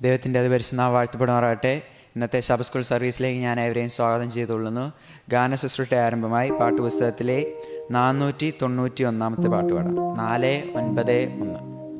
ദൈവത്തിൻ്റെ അത് പരിശുദ്ധ വാഴ്ത്തപ്പെടുമാറാകട്ടെ ഇന്നത്തെ സബ് സ്കൂൾ സർവീസിലേക്ക് ഞാൻ ഏവരെയും സ്വാഗതം ചെയ്തുകൊള്ളുന്നു ഗാന ശുശ്രൂഷ ആരംഭമായി പാട്ടുപുസ്തകത്തിലെ നാനൂറ്റി തൊണ്ണൂറ്റി ഒന്നാമത്തെ പാട്ട് പാടാം നാല് ഒൻപത് ഒന്ന്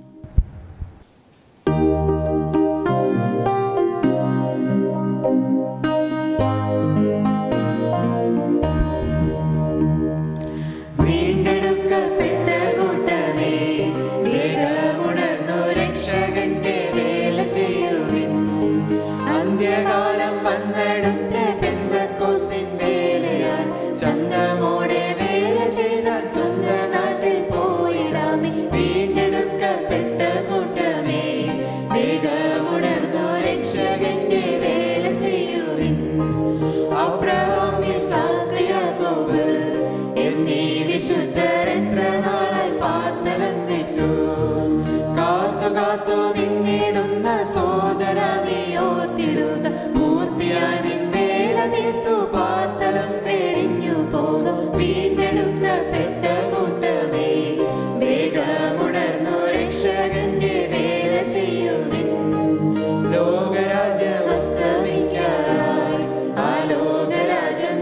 വീണ്ടെടുക്കപ്പെട്ട കൂട്ടമേ വേഗമുണർന്നു രക്ഷകന്റെ വേല ചെയ്യുവിൻ അന്ത്യകാലം വന്നെടുത്ത് പെന്തക്കോസിൻ വേലയാൽ ചന്തമോടെ വേല ചെയ്താൽ സ്വന്തം നാട്ടിൽ പോയിടാമേ വീണ്ടെടുക്കപ്പെട്ട കൂട്ടമേ വേഗമുണർന്നു രക്ഷകന്റെ വേല ചെയ്യുവിൻ അബ്രഹാം ഇസാക്ക് യാക്കോബ് എന്നീ വിശുദ്ധർ എത്ര നാളായി പാർത്തലം വിട്ടു കാത്തു കാത്തു നിന്നിടുന്ന സോദര നീ ഓർത്തിടുക മൂർത്തിയായി നിൻ വേല തീർത്തു പാർത്തലം വെടിഞ്ഞു പോകും വീണ്ടെടുക്കപ്പെട്ട കൂട്ടമേ വേഗമുണർന്നു രക്ഷകന്റെ വേല ചെയ്യുവിൻ ലോകരാജ്യം അസ്തമിക്കാറായി ആ ലോകരാജ്യം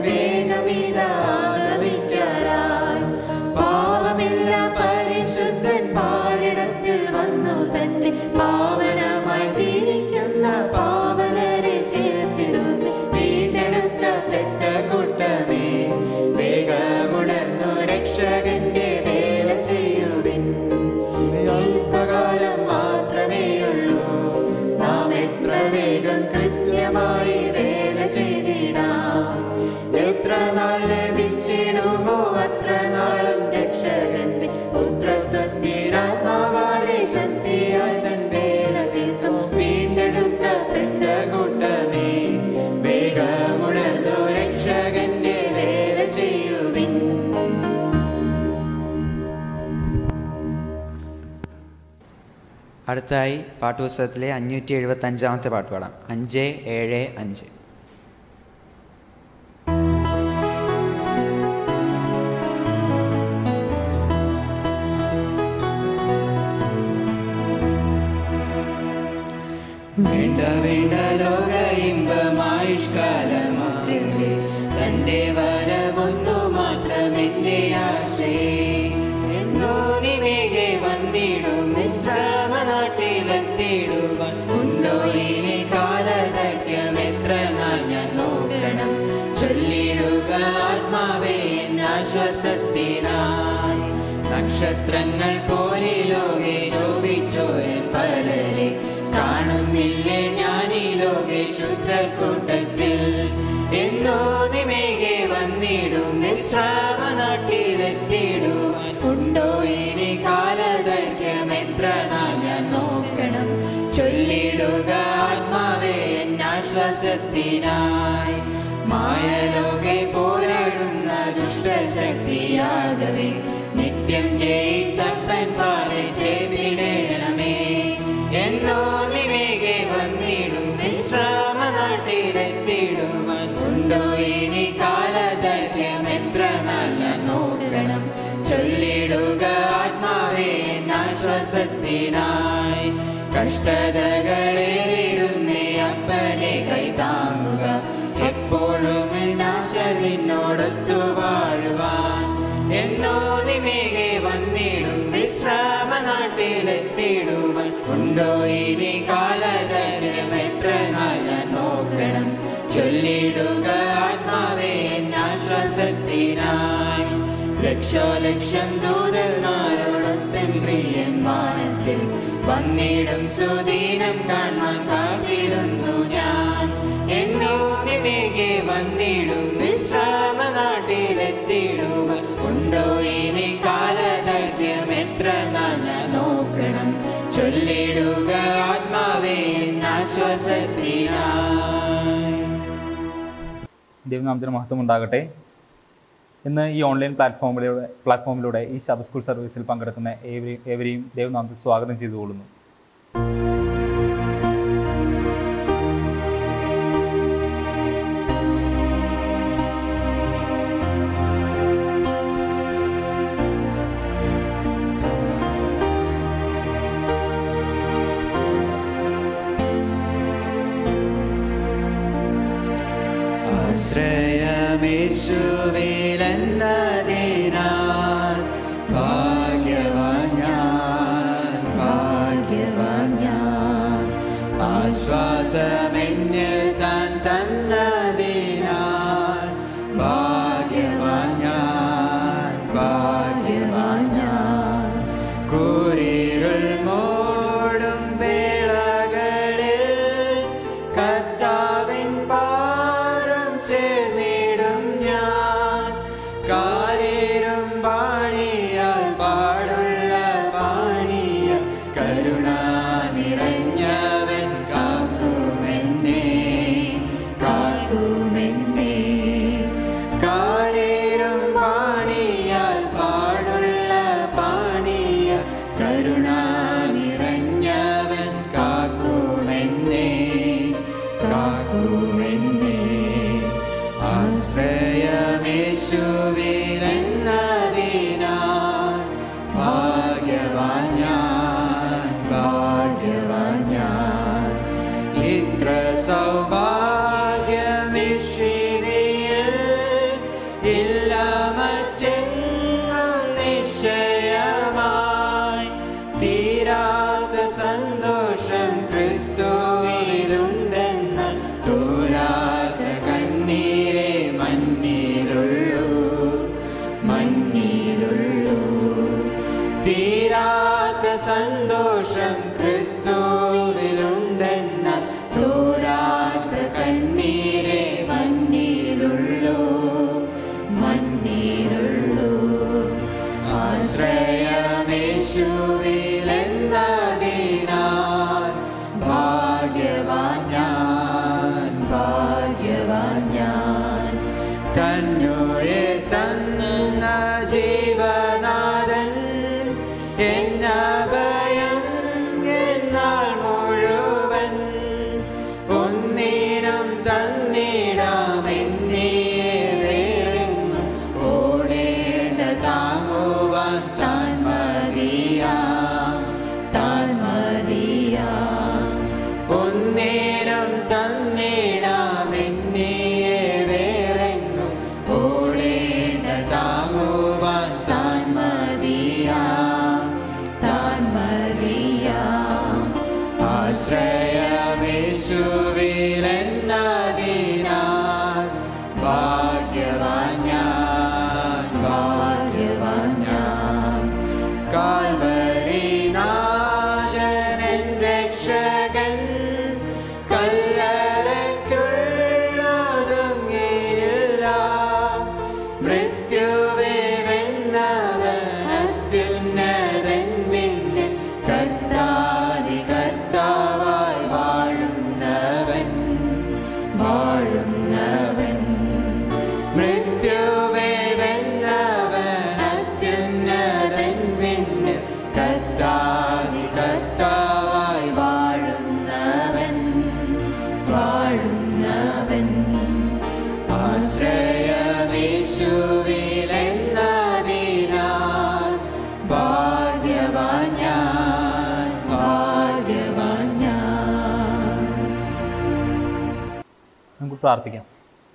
വേഗമിതാഗമിക്കാറായി പാവമില്ല പരിശുദ്ധൻ പാരിടത്തിൽ വന്നു തന്റെ പാവനമായി ജീവിക്കുന്ന പാവനരെ ചേർത്തിടുന്നു വീണ്ടെടുക്കപ്പെട്ട കൂട്ടമേ വേഗമുണർന്നു രക്ഷകന്റെ വേല ചെയ്യുവിൻ അല്പകാലം മാത്രമേയുള്ളൂ നാം എത്ര വേഗം കൃത്യമായി വേല ചെയ്തിടാം എത്ര നാൾ ലഭിച്ചിടുമോ അത്ര നാളും രക്ഷകന്റെ പുത്രത്വത്തിനാത്മാവാലെ ശക്തിയായി തൻ വേല ചെയ്തു വീണ്ടെടുക്കപ്പെട്ട കൂട്ടമേ വേഗമുണർന്നു രക്ഷകന്റെ വേല ചെയ്യുവിൻ അടുത്തായി പാട്ടുപുസ്തകത്തിലെ അഞ്ഞൂറ്റി എഴുപത്തി അഞ്ചാമത്തെ പാട്ട് പാടാം അഞ്ച് ഏഴ് അഞ്ച് വേണ്ട വേണ്ട ലോക ഇമ്പമായുഷ്കാലമൊക്കെ തന്റെ വരവൊന്നു മാത്രം എന്റെ ആശയേ എന്നോ നിവേകെ വന്നിടും വിശ്രാമ നാട്ടിലെത്തിടുവാൻ ഉണ്ടോ ഇനി കാലദൈർഘ്യം എത്ര നാൾ ഞാൻ നോക്കണം ചൊല്ലിടുക ആത്മാവേ എൻ ആശ്വാസത്തിനായി നക്ഷത്രങ്ങൾ പോലെ ലോകെ ശോഭിച്ചോരെ പലരെ കാണുന്നില്ലേ ഞാൻ ഈ ലോകെ ശുദ്ധ കൂട്ടത്തിൽ എന്നോ നിമേകെ വന്നിടും വിശ്രാമ നാട്ടിലെത്തിടുവാൻ ഉണ്ടോ ഇനി കാലദൈർഘ്യം എത്ര നാൾ ഞാൻ നോക്കണം ചൊല്ലിടുക ആത്മാവേ എൻ ആശ്വാസത്തിനായി മായലോകെ പോരാടുന്ന ദുഷ്ടശക്തിയാകവേ നിത്യം ജയിച്ചപ്പൻ പാത ചെയ്തിടണമേ എന്നോ നിവേകെ വന്നിടും വിശ്രാമ നാട്ടിലെത്തിടുവാൻ ഉണ്ടോ ഇനി കാലദൈർഘ്യം എത്ര നാൾ ഞാൻ നോക്കണം ചൊല്ലിടുക ആത്മാവേ എൻ ആശ്വാസത്തിനായി കഷ്ടതകളേറിടുന്നേ അപ്പനെ കൈ താങ്ങുക എപ്പോഴും നാശ നിന്നോടൊത്തു വാഴുവാൻ എന്നോ നിമേകെ വന്നിടും വിശ്രാമ നാട്ടിലെത്തിടുവാൻ ഉണ്ടോ ഇനി കാലദൈർഘ്യം എത്ര നാൾ ഞാൻ നോക്കണം ചൊല്ലിടുക ആത്മാവേ എൻ ആശ്വാസത്തിനായി ലക്ഷോ ലക്ഷം ദൂതന്മാരോടൊത്തൻ പ്രിയൻ വാനത്തിൽ വന്നിടും സുദീനം കാണാൻ കാത്തിടുന്നു ഞാൻ എന്നോ നിവേകെ വന്നിടും വിശ്രാമ നാട്ടിലെത്തിടുവാൻ ഉണ്ടോ ഇനി കാലദൈർഘ്യം എത്ര നാൾ ഞാൻ നോക്കണം ചൊല്ലിടുക ആത്മാവേ എൻ ആശ്വാസത്തിനായി ദൈവനാമത്തിന് മഹത്വം ഉണ്ടാകട്ടെ ഇന്ന് ഈ ഓൺലൈൻ പ്ലാറ്റ്ഫോമിലൂടെ പ്ലാറ്റ്ഫോമിലൂടെ ഈ സബ് സ്കൂൾ സർവീസിൽ പങ്കെടുക്കുന്ന ഏവരെയും ഏവരെയും ദൈവനാമത്തിൽ സ്വാഗതം ചെയ്തുകൊള്ളുന്നു ആശ്രയമേശുവിലെന്നതിനാൽ ഭാഗ്യവാൻ ഞാൻ ഭാഗ്യവാൻ ഞാൻ ആശ്വാസമെന്നിൽ താൻ തന്നതിനാൽ ഭാഗ്യവാൻ ഞാൻ ഭാഗ്യവാൻ ഞാൻ കൂരിരുൾ മൂടും വേളകളിൽ കർത്താവിൻ പാദം ചേർന്നിടും ഞാൻ കാരേരും പാണിയാൽ പാടുള്ള പാണിയ കരുണ നിറഞ്ഞവൻ കാക്കുമെന്നെ കാക്കുമെന്നെ കാരേരും പാണിയാൽ പാടുള്ള പാണിയ കരുണ നിറഞ്ഞവൻ കാക്കുമെന്നെ കാക്കുമെന്നെ ആശ്രയമേശുവിലെന്നതിനാൽ ഭാഗ്യവാൻ ഞാൻ ഭാഗ്യവാൻ ഞാൻ ഇത്ര സൗഭാഗ്യമിഷിനിയിൽ ഇല്ല മറ്റെങ്ങും നിശ്ചയമായി തീരാത്ത സന്തോഷം ക്രിസ്തുവിലുണ്ടെന്ന തോരാത്ത കണ്ണീരെ മഞ്ഞിലുള്ളൂ മഞ്ഞിലുള്ളൂ തീരാത്ത സന്തോഷം ക്രിസ്തുവിലുണ്ടെന്ന തോരാത്ത കണ്ണീരെ മഞ്ഞിലുള്ളൂ മഞ്ഞിലുള്ളൂ ആശ്രയമേശുവിലെന്നതിനാൽ ഭാഗ്യവാൻ ഞാൻ ഭാഗ്യവാൻ ഞാൻ തന്നുയർ തന്ന ജീവനാഥൻ എന്നഭയം എന്നാൾ മുഴുവൻ ഒന്നിനും തന്നിടാം എന്നിയെ വേറെങ്ങും ഓടേണ്ട താങ്ങുവാൻ താൻ മതിയാം താൻ മതിയാം ഒന്നേരം തന്നിടാം എന്നിയെ വേറെങ്ങും ഓടേണ്ട താങ്ങുവാൻ താൻ മതിയാം താൻ മതിയാം ആശ്രയമേശുവിലെന്നതിനാൽ ഭാഗ്യവാൻ ഞാൻ ഭാഗ്യവാൻ ഞാൻ കാൽവരി നാഥനൻ രക്ഷകൻ കല്ലറയ്ക്കുള്ളൊതുങ്ങിയില്ല മൃത്യുവേ വെന്നവൻ അത്യുന്നതൻ പിന്നെ കർത്താതി കർത്താവായി വാഴുന്നവൻ വാഴുന്നവൻ മൃത്യുവേ വെന്നവൻ അത്യുന്നതൻ പിന്നെ കർത്താതി കർത്താവായി വാഴുന്നവൻ വാഴുന്നവൻ ആശ്രയമേശുവിലെന്നതിനാൽ ഭാഗ്യവാൻ ഞാൻ ഭാഗ്യവാൻ ഞാൻ നമുക്ക് പ്രാർത്ഥിക്കാം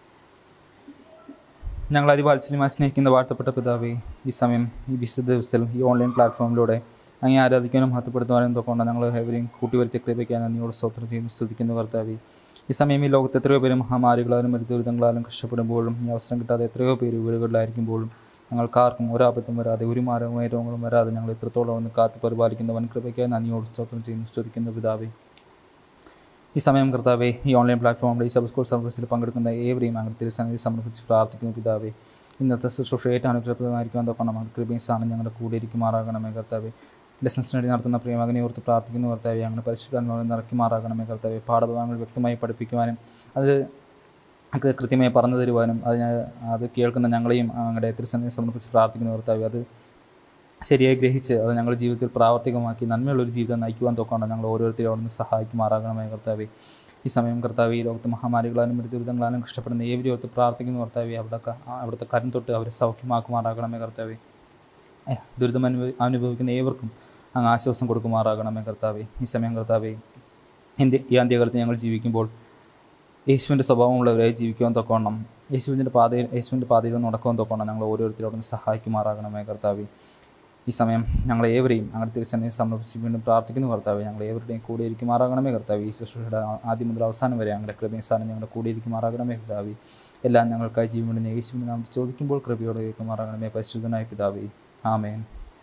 ഞങ്ങൾ അതിവാത്സല്യമായി സ്നേഹിക്കുന്ന വാഴ്ത്തപ്പെട്ട പിതാവേ ഈ സമയം ഈ വിശുദ്ധ ദിവസത്തിൽ ഈ ഓൺലൈൻ പ്ലാറ്റ്ഫോമിലൂടെ അങ്ങേ ആരാധിക്കാനും മഹത്വപ്പെടുത്തുവാനും തൊക്കെ ഞങ്ങൾ ഏവരെയും കൂട്ടിവരുത്തി കൃപയ്ക്കാൻ നന്ദിയോട് സ്തോത്രം ചെയ്യും സ്തുതിക്കുന്ന കർത്താവേ ഈ സമയം ഈ ലോകത്ത് എത്രയോ പേര് മഹാമാരികളാലും മറ്റു ദുരിതങ്ങളാലും കഷ്ടപ്പെടുമ്പോഴും ഈ അവസരം കിട്ടാതെ എത്രയോ പേര് വീടുകളിലായിരിക്കുമ്പോഴും ഞങ്ങൾക്കാർക്കും ഒരാപത്തും വരാതെ ഒരു മാരകമായ രോഗങ്ങളും വരാതെ ഞങ്ങൾ എത്രത്തോളം ഒന്ന് കാത്തു പരിപാലിക്കുന്നവൻ കൃപയ്ക്കായി നന്ദിയോട് സ്തോത്രം ചെയ്യുന്നു സ്തുതിക്കുന്ന പിതാവേ ഈ സമയം കർത്താവെ ഈ ഓൺലൈൻ പ്ലാറ്റ്ഫോമിൽ ഈ സബ് സ്കൂൾ സർവീസിൽ പങ്കെടുക്കുന്ന ഏവരെയും അങ്ങനെ തിരുസന്നിധി സമർപ്പിച്ച് പ്രാർത്ഥിക്കുന്നു പിതാവെ ഇന്നത്തെ ശുശ്രൂഷ ഏറ്റവും അനുഗ്രഹപ്രദമായിരിക്കാൻ തൊക്കണം നമ്മുടെ കൃപയും സ്ഥാനം ഞങ്ങളുടെ കൂടെ ഇരിക്കുമാറാകണമേ കർത്താവെ ലെസൺസ് വേണ്ടി നടത്തുന്ന പ്രിയമകനെ ഓർത്ത് പ്രാർത്ഥിക്കുന്നു കർത്താവെ അങ്ങനെ പരിശുദ്ധാത്മാവിനെ നിറയ്ക്കുമാറാകണമേ കർത്താവെ പാഠഭാഗങ്ങൾ വ്യക്തമായി പഠിപ്പിക്കുവാനും അത് ഒക്കെ കൃത്യമായി പറഞ്ഞു തരുവാനും അത് ഞാൻ അത് കേൾക്കുന്ന ഞങ്ങളെയും അങ്ങയുടെ തിരുസന്നിധി സമർപ്പിച്ച് പ്രാർത്ഥിക്കുന്നു കർത്താവെ അത് ശരിയായി ഗ്രഹിച്ച് അത് ഞങ്ങളുടെ ജീവിതത്തിൽ പ്രാവർത്തികമാക്കി നന്മയുള്ളൊരു ജീവിതം നയിക്കുവാൻ തൊക്കാണ് ഞങ്ങൾ ഓരോരുത്തരും അവിടെ നിന്ന് സഹായിക്കുമാറാകണമേ കർത്താവെ ഈ സമയം കർത്താവ് ഈ ലോകത്ത് മഹാമാരികളാലും മറ്റു ദുരിതങ്ങളാലും കഷ്ടപ്പെടുന്ന ഏവരും ഓർത്ത് പ്രാർത്ഥിക്കുന്ന കർത്താവെ അവിടെ അവിടുത്തെ കരം തൊട്ട് അവരെ സൗഖ്യമാക്കുമാറാകണമേ കർത്താവെ ഏഹ്, ദുരിതം അനുഭവി അനുഭവിക്കുന്ന ഏവർക്കും അങ്ങ് ആശ്വാസം കൊടുക്കുമാറാകണമേ കർത്താവെ ഈ സമയം കർത്താവെ ഇന്ത്യ ഈ അന്ത്യകാലത്ത് ഞങ്ങൾ ജീവിക്കുമ്പോൾ യേശുവിൻ്റെ സ്വഭാവമുള്ളവരായി ജീവിക്കുവാൻ തൊക്കോണം യേശുവിൻ്റെ പാതയിൽ യേശുവിൻ്റെ പാതയിൽ നടക്കുവാൻ തൊക്കോണം ഞങ്ങൾ ഓരോരുത്തരോടും സഹായിക്കുമാറാകണമേ കർത്താവി ഈ സമയം ഞങ്ങളെ ഏവരെയും ഞങ്ങളുടെ തിരിച്ചറിഞ്ഞ് സമർപ്പിച്ച് വീണ്ടും പ്രാർത്ഥിക്കുന്നു കർത്താവെ ഞങ്ങൾ ഏവരുടെയും കൂടെ ഇരിക്കുമാറാകണമേ കർത്താവി ഈ ശുശ്രൂഷയുടെ ആദ്യം മുതൽ അവസാനം വരെ ഞങ്ങളുടെ കൃപയും സ്ഥാനം ഞങ്ങളുടെ കൂടെ ഇരിക്കുമാറാകണമേ കർത്താവി എല്ലാം ഞങ്ങൾക്കായി ജീവനുണ്ടെന്ന് യേശുവിനെ നാം ചോദിക്കുമ്പോൾ കൃപയോടെ ഇരിക്കുമാറാകണമേ പരിശുദ്ധനായ പിതാവേ ആമേൻ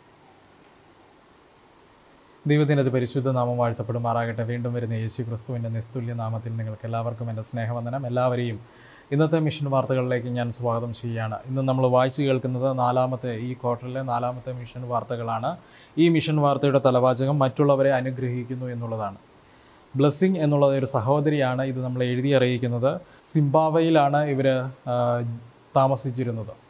ദൈവത്തിൻ്റെ അത് പരിശുദ്ധ നാമം വാഴ്ത്തപ്പെടുമാറാകട്ടെ വീണ്ടും വരുന്ന യേശു ക്രിസ്തുവിൻ്റെ നിസ്തുല്യ നാമത്തിൽ നിങ്ങൾക്ക് എല്ലാവർക്കും എൻ്റെ സ്നേഹവന്ദനം എല്ലാവരെയും ഇന്നത്തെ മിഷൻ വാർത്തകളിലേക്ക് ഞാൻ സ്വാഗതം ചെയ്യുകയാണ് ഇന്ന് നമ്മൾ വായിച്ചു കേൾക്കുന്നത് നാലാമത്തെ ഈ ക്വാർട്ടറിലെ നാലാമത്തെ മിഷൻ വാർത്തകളാണ് ഈ മിഷൻ വാർത്തയുടെ തലവാചകം മറ്റുള്ളവരെ അനുഗ്രഹിക്കുന്നു എന്നുള്ളതാണ് ബ്ലെസ്സിങ് എന്നുള്ള ഒരു സഹോദരിയാണ് ഇത് നമ്മൾ എഴുതി അറിയിക്കുന്നത് സിംബാവയിലാണ് ഇവർ താമസിച്ചിരുന്നത്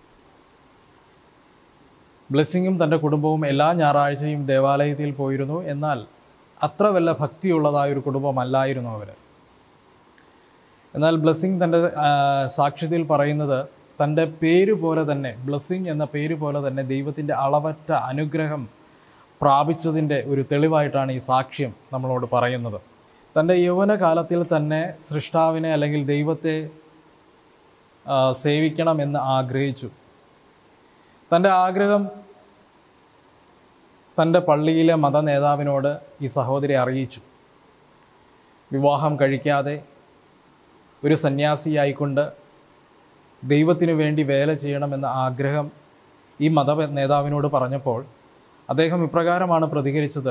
ബ്ലെസ്സിങ്ങും തൻ്റെ കുടുംബവും എല്ലാ ഞായറാഴ്ചയും ദേവാലയത്തിൽ പോയിരുന്നു എന്നാൽ അത്ര വല്ല ഭക്തിയുള്ളതായ ഒരു കുടുംബമല്ലായിരുന്നു അവർ എന്നാൽ ബ്ലെസ്സിങ് തൻ്റെ ആ, സാക്ഷ്യത്തിൽ പറയുന്നത് തൻ്റെ പേര് പോലെ തന്നെ ബ്ലെസ്സിങ് എന്ന പേര് പോലെ തന്നെ ദൈവത്തിൻ്റെ അളവറ്റ അനുഗ്രഹം പ്രാപിച്ചതിൻ്റെ ഒരു തെളിവായിട്ടാണ് ഈ സാക്ഷ്യം നമ്മളോട് പറയുന്നത് തൻ്റെ യൗവന കാലത്തിൽ തന്നെ സൃഷ്ടാവിനെ അല്ലെങ്കിൽ ദൈവത്തെ ആ, സേവിക്കണമെന്ന് ആഗ്രഹിച്ചു തൻ്റെ ആഗ്രഹം തൻ്റെ പള്ളിയിലെ മത നേതാവിനോട് ഈ സഹോദരി അറിയിച്ചു വിവാഹം കഴിക്കാതെ ഒരു സന്യാസിയായിക്കൊണ്ട് ദൈവത്തിനു വേണ്ടി വേല ചെയ്യണമെന്ന ആഗ്രഹം ഈ മത നേതാവിനോട് പറഞ്ഞപ്പോൾ അദ്ദേഹം ഇപ്രകാരമാണ് പ്രതികരിച്ചത്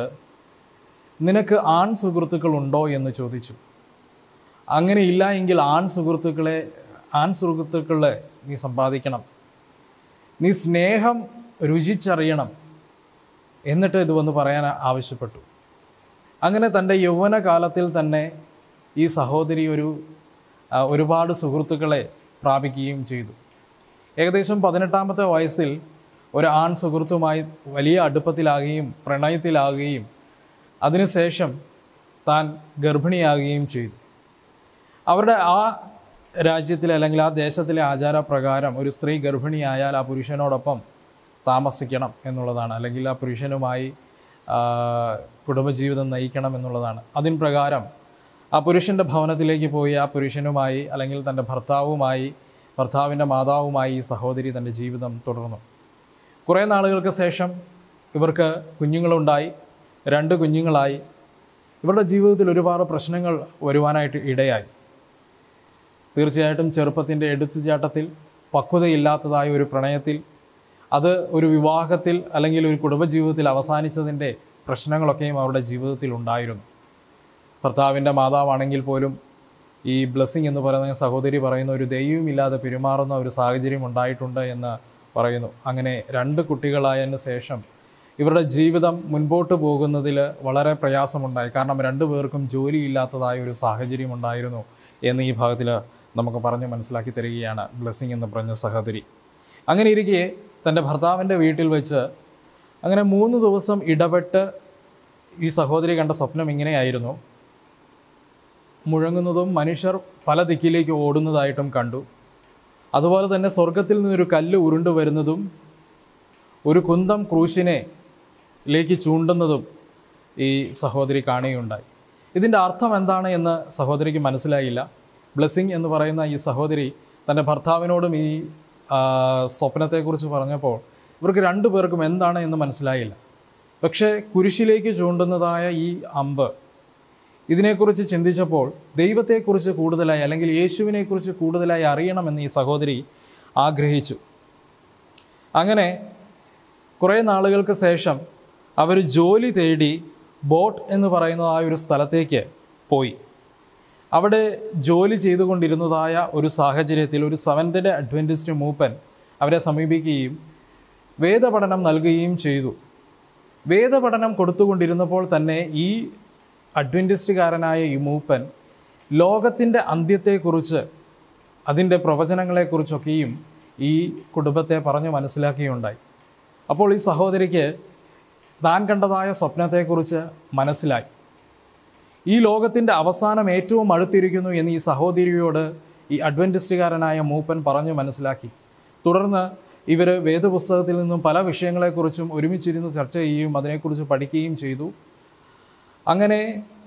നിനക്ക് ആൺ സുഹൃത്തുക്കൾ ഉണ്ടോ എന്ന് ചോദിച്ചു അങ്ങനെ ഇല്ല എങ്കിൽ ആൺ സുഹൃത്തുക്കളെ ആൺ സുഹൃത്തുക്കളെ നീ സമ്പാദിക്കണം നീ സ്നേഹം രുചിച്ചറിയണം എന്നിട്ട് ഇത് വന്ന് പറയാൻ ആവശ്യപ്പെട്ടു അങ്ങനെ തൻ്റെ യൗവന കാലത്തിൽ തന്നെ ഈ സഹോദരി ഒരു ആ, ഒരുപാട് സുഹൃത്തുക്കളെ പ്രാപിക്കുകയും ചെയ്തു ഏകദേശം പതിനെട്ടാമത്തെ വയസ്സിൽ ഒരു ആൺ സുഹൃത്തുമായി വലിയ അടുപ്പത്തിലാകുകയും പ്രണയത്തിലാകുകയും അതിനുശേഷം താൻ ഗർഭിണിയാകുകയും ചെയ്തു അവരുടെ ആ രാജ്യത്തിലെ അല്ലെങ്കിൽ ആ ദേശത്തിലെ ആചാരപ്രകാരം ഒരു സ്ത്രീ ഗർഭിണിയായാൽ ആ പുരുഷനോടൊപ്പം താമസിക്കണം എന്നുള്ളതാണ് അല്ലെങ്കിൽ ആ പുരുഷനുമായി ആ, കുടുംബജീവിതം നയിക്കണം എന്നുള്ളതാണ് അതിന് പ്രകാരം ആ പുരുഷൻ്റെ ഭവനത്തിലേക്ക് പോയി ആ പുരുഷനുമായി അല്ലെങ്കിൽ തൻ്റെ ഭർത്താവുമായി ഭർത്താവിൻ്റെ മാതാവുമായി ഈ സഹോദരി തൻ്റെ ജീവിതം തുടർന്നു കുറേ നാളുകൾക്ക് ശേഷം ഇവർക്ക് കുഞ്ഞുങ്ങളുണ്ടായി രണ്ട് കുഞ്ഞുങ്ങളായി ഇവരുടെ ജീവിതത്തിൽ ഒരുപാട് പ്രശ്നങ്ങൾ വരുവാനായിട്ട് ഇടയായി തീർച്ചയായിട്ടും ചെറുപ്പത്തിൻ്റെ എടുത്തുചാട്ടത്തിൽ പക്വതയില്ലാത്തതായ ഒരു പ്രണയത്തിൽ അത് ഒരു വിവാഹത്തിൽ അല്ലെങ്കിൽ ഒരു കുടുംബജീവിതത്തിൽ അവസാനിച്ചതിൻ്റെ പ്രശ്നങ്ങളൊക്കെയും അവരുടെ ജീവിതത്തിൽ ഉണ്ടായിരുന്നു ഭർത്താവിൻ്റെ മാതാവാണെങ്കിൽ പോലും ഈ ബ്ലെസ്സിങ് എന്ന് പറയുന്ന സഹോദരി പറയുന്ന ഒരു ദൈവമില്ലാതെ പെരുമാറുന്ന ഒരു സാഹചര്യം ഉണ്ടായിട്ടുണ്ട് എന്ന് പറയുന്നു അങ്ങനെ രണ്ട് കുട്ടികളായതിന് ശേഷം ഇവരുടെ ജീവിതം മുൻപോട്ട് പോകുന്നതിൽ വളരെ പ്രയാസമുണ്ടായി കാരണം രണ്ടു പേർക്കും ജോലിയില്ലാത്തതായ ഒരു സാഹചര്യം ഉണ്ടായിരുന്നു എന്ന് ഈ ഭാഗത്തിൽ നമുക്ക് പറഞ്ഞ് മനസ്സിലാക്കി തരികയാണ് ബ്ലെസ്സിങ് എന്ന് പറഞ്ഞ സഹോദരി അങ്ങനെ ഇരിക്കെ തൻ്റെ ഭർത്താവിൻ്റെ വീട്ടിൽ വെച്ച് അങ്ങനെ മൂന്ന് ദിവസം ഇടപെട്ട് ഈ സഹോദരി കണ്ട സ്വപ്നം ഇങ്ങനെയായിരുന്നു മുഴങ്ങുന്നതും മനുഷ്യർ പല ദിക്കിലേക്ക് ഓടുന്നതായിട്ടും കണ്ടു അതുപോലെ തന്നെ സ്വർഗത്തിൽ നിന്നൊരു കല്ല് ഉരുണ്ടു വരുന്നതും ഒരു കുന്തം ക്രൂശിനെ ലേക്ക് ചൂണ്ടുന്നതും ഈ സഹോദരി കാണുകയുണ്ടായി ഇതിൻ്റെ അർത്ഥം എന്താണ് എന്ന് സഹോദരിക്ക് മനസ്സിലായില്ല ബ്ലെസ്സിങ് എന്ന് പറയുന്ന ഈ സഹോദരി തൻ്റെ ഭർത്താവിനോടും ഈ ആ, സ്വപ്നത്തെക്കുറിച്ച് പറഞ്ഞപ്പോൾ ഇവർക്ക് രണ്ടു പേർക്കും എന്താണ് എന്ന് മനസ്സിലായില്ല പക്ഷേ കുരിശിലേക്ക് ചൂണ്ടുന്നതായ ഈ അമ്പ് ഇതിനെക്കുറിച്ച് ചിന്തിച്ചപ്പോൾ ദൈവത്തെക്കുറിച്ച് കൂടുതലായി അല്ലെങ്കിൽ യേശുവിനെക്കുറിച്ച് കൂടുതലായി അറിയണമെന്ന് ഈ സഹോദരി ആഗ്രഹിച്ചു അങ്ങനെ കുറേ നാളുകൾക്ക് ശേഷം അവർ ജോലി തേടി ബോട്ട് എന്ന് പറയുന്ന ആ ഒരു സ്ഥലത്തേക്ക് പോയി അവിടെ ജോലി ചെയ്തുകൊണ്ടിരുന്നതായ ഒരു സാഹചര്യത്തിൽ ഒരു സെവൻത്തിൻ്റെ അഡ്വൻറ്റിസ്റ്റ് മൂപ്പൻ അവരെ സമീപിക്കുകയും വേദപഠനം നൽകുകയും ചെയ്തു വേദപഠനം കൊടുത്തുകൊണ്ടിരുന്നപ്പോൾ തന്നെ ഈ അഡ്വൻറ്റിസ്റ്റുകാരനായ ഈ മൂപ്പൻ ലോകത്തിൻ്റെ അന്ത്യത്തെക്കുറിച്ച് അതിൻ്റെ പ്രവചനങ്ങളെക്കുറിച്ചൊക്കെയും ഈ കുടുംബത്തെ പറഞ്ഞു മനസ്സിലാക്കുകയുണ്ടായി അപ്പോൾ ഈ സഹോദരിക്ക് താൻ കണ്ടതായ സ്വപ്നത്തെക്കുറിച്ച് മനസ്സിലായി ഈ ലോകത്തിൻ്റെ അവസാനം ഏറ്റവും അടുത്തിരിക്കുന്നു എന്ന് ഈ സഹോദരിയോട് ഈ അഡ്വൻറ്റിസ്റ്റുകാരനായ മൂപ്പൻ പറഞ്ഞു മനസ്സിലാക്കി തുടർന്ന് ഇവർ വേദപുസ്തകത്തിൽ നിന്നും പല വിഷയങ്ങളെക്കുറിച്ചും ഒരുമിച്ചിരുന്ന് ചർച്ച ചെയ്യുകയും അതിനെക്കുറിച്ച് പഠിക്കുകയും ചെയ്തു അങ്ങനെ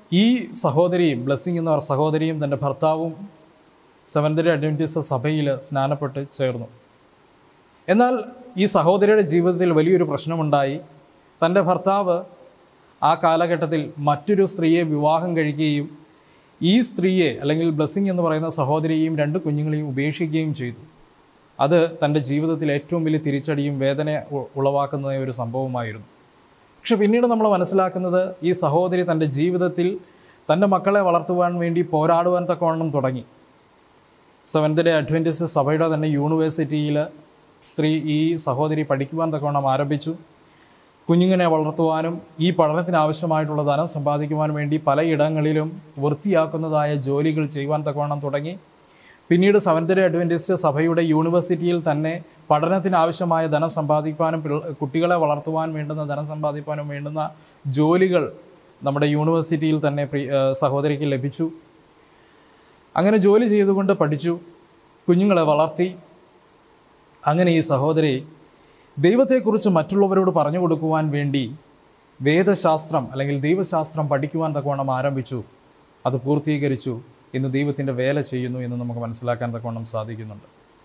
ഈ സഹോദരിയും ബ്ലെസ്സിങ് എന്ന സഹോദരിയും തൻ്റെ ഭർത്താവും സെവൻത് ഡേ അഡ്വൻറ്റീസ് സഭയിൽ സ്നാനപ്പെട്ട് ചേർന്നു എന്നാൽ ഈ സഹോദരിയുടെ ജീവിതത്തിൽ വലിയൊരു പ്രശ്നമുണ്ടായി തൻ്റെ ഭർത്താവ് ആ കാലഘട്ടത്തിൽ മറ്റൊരു സ്ത്രീയെ വിവാഹം കഴിക്കുകയും ഈ സ്ത്രീയെ അല്ലെങ്കിൽ ബ്ലെസ്സിങ് എന്ന് പറയുന്ന സഹോദരിയെയും രണ്ട് കുഞ്ഞുങ്ങളെയും ഉപേക്ഷിക്കുകയും ചെയ്തു അത് തൻ്റെ ജീവിതത്തിൽ ഏറ്റവും വലിയ തിരിച്ചടിയും വേദന ഉ- ഉളവാക്കുന്ന ഒരു സംഭവമായിരുന്നു പക്ഷെ പിന്നീട് നമ്മൾ മനസ്സിലാക്കുന്നത് ഈ സഹോദരി തൻ്റെ ജീവിതത്തിൽ തൻ്റെ മക്കളെ വളർത്തുവാൻ വേണ്ടി പോരാടുവാൻ തക്കവണ്ണം തുടങ്ങി സെവൻത് ഡേ അഡ്വൻറ്റിസ്റ്റ് സഭയുടെ തന്നെ യൂണിവേഴ്സിറ്റിയിൽ സ്ത്രീ ഈ സഹോദരി പഠിക്കുവാൻ തക്കവണ്ണം ആരംഭിച്ചു കുഞ്ഞുങ്ങളെ വളർത്തുവാനും ഈ പഠനത്തിന് ആവശ്യമായിട്ടുള്ള ധനം സമ്പാദിക്കുവാൻ വേണ്ടി പലയിടങ്ങളിലും വൃത്തിയാക്കുന്നതായ ജോലികൾ ചെയ്യുവാൻ തക്കവണ്ണം തുടങ്ങി പിന്നീട് സെവൻത് ഡേ അഡ്വൻറ്റിസ്റ്റ് സഭയുടെ യൂണിവേഴ്സിറ്റിയിൽ തന്നെ പഠനത്തിന് ആവശ്യമായ ധനം സമ്പാദിക്കാനും പിള്ള- കുട്ടികളെ വളർത്തുവാൻ വേണ്ടുന്ന ധനം സമ്പാദിക്കാനും വേണ്ടുന്ന ജോലികൾ നമ്മുടെ യൂണിവേഴ്സിറ്റിയിൽ തന്നെ പ്രി ഏഹ് സഹോദരിക്ക് ലഭിച്ചു അങ്ങനെ ജോലി ചെയ്തുകൊണ്ട് പഠിച്ചു കുഞ്ഞുങ്ങളെ വളർത്തി അങ്ങനെ ഈ സഹോദരി ദൈവത്തെക്കുറിച്ച് മറ്റുള്ളവരോട് പറഞ്ഞു കൊടുക്കുവാൻ വേണ്ടി വേദശാസ്ത്രം അല്ലെങ്കിൽ ദൈവശാസ്ത്രം പഠിക്കുവാൻ തക്കവണ്ണം ആരംഭിച്ചു അത് പൂർത്തീകരിച്ചു ഇന്ന് ദൈവത്തിൻ്റെ വേല ചെയ്യുന്നു എന്ന് നമുക്ക് മനസ്സിലാക്കാൻ തക്കവണ്ണം സാധിക്കുന്നുണ്ട്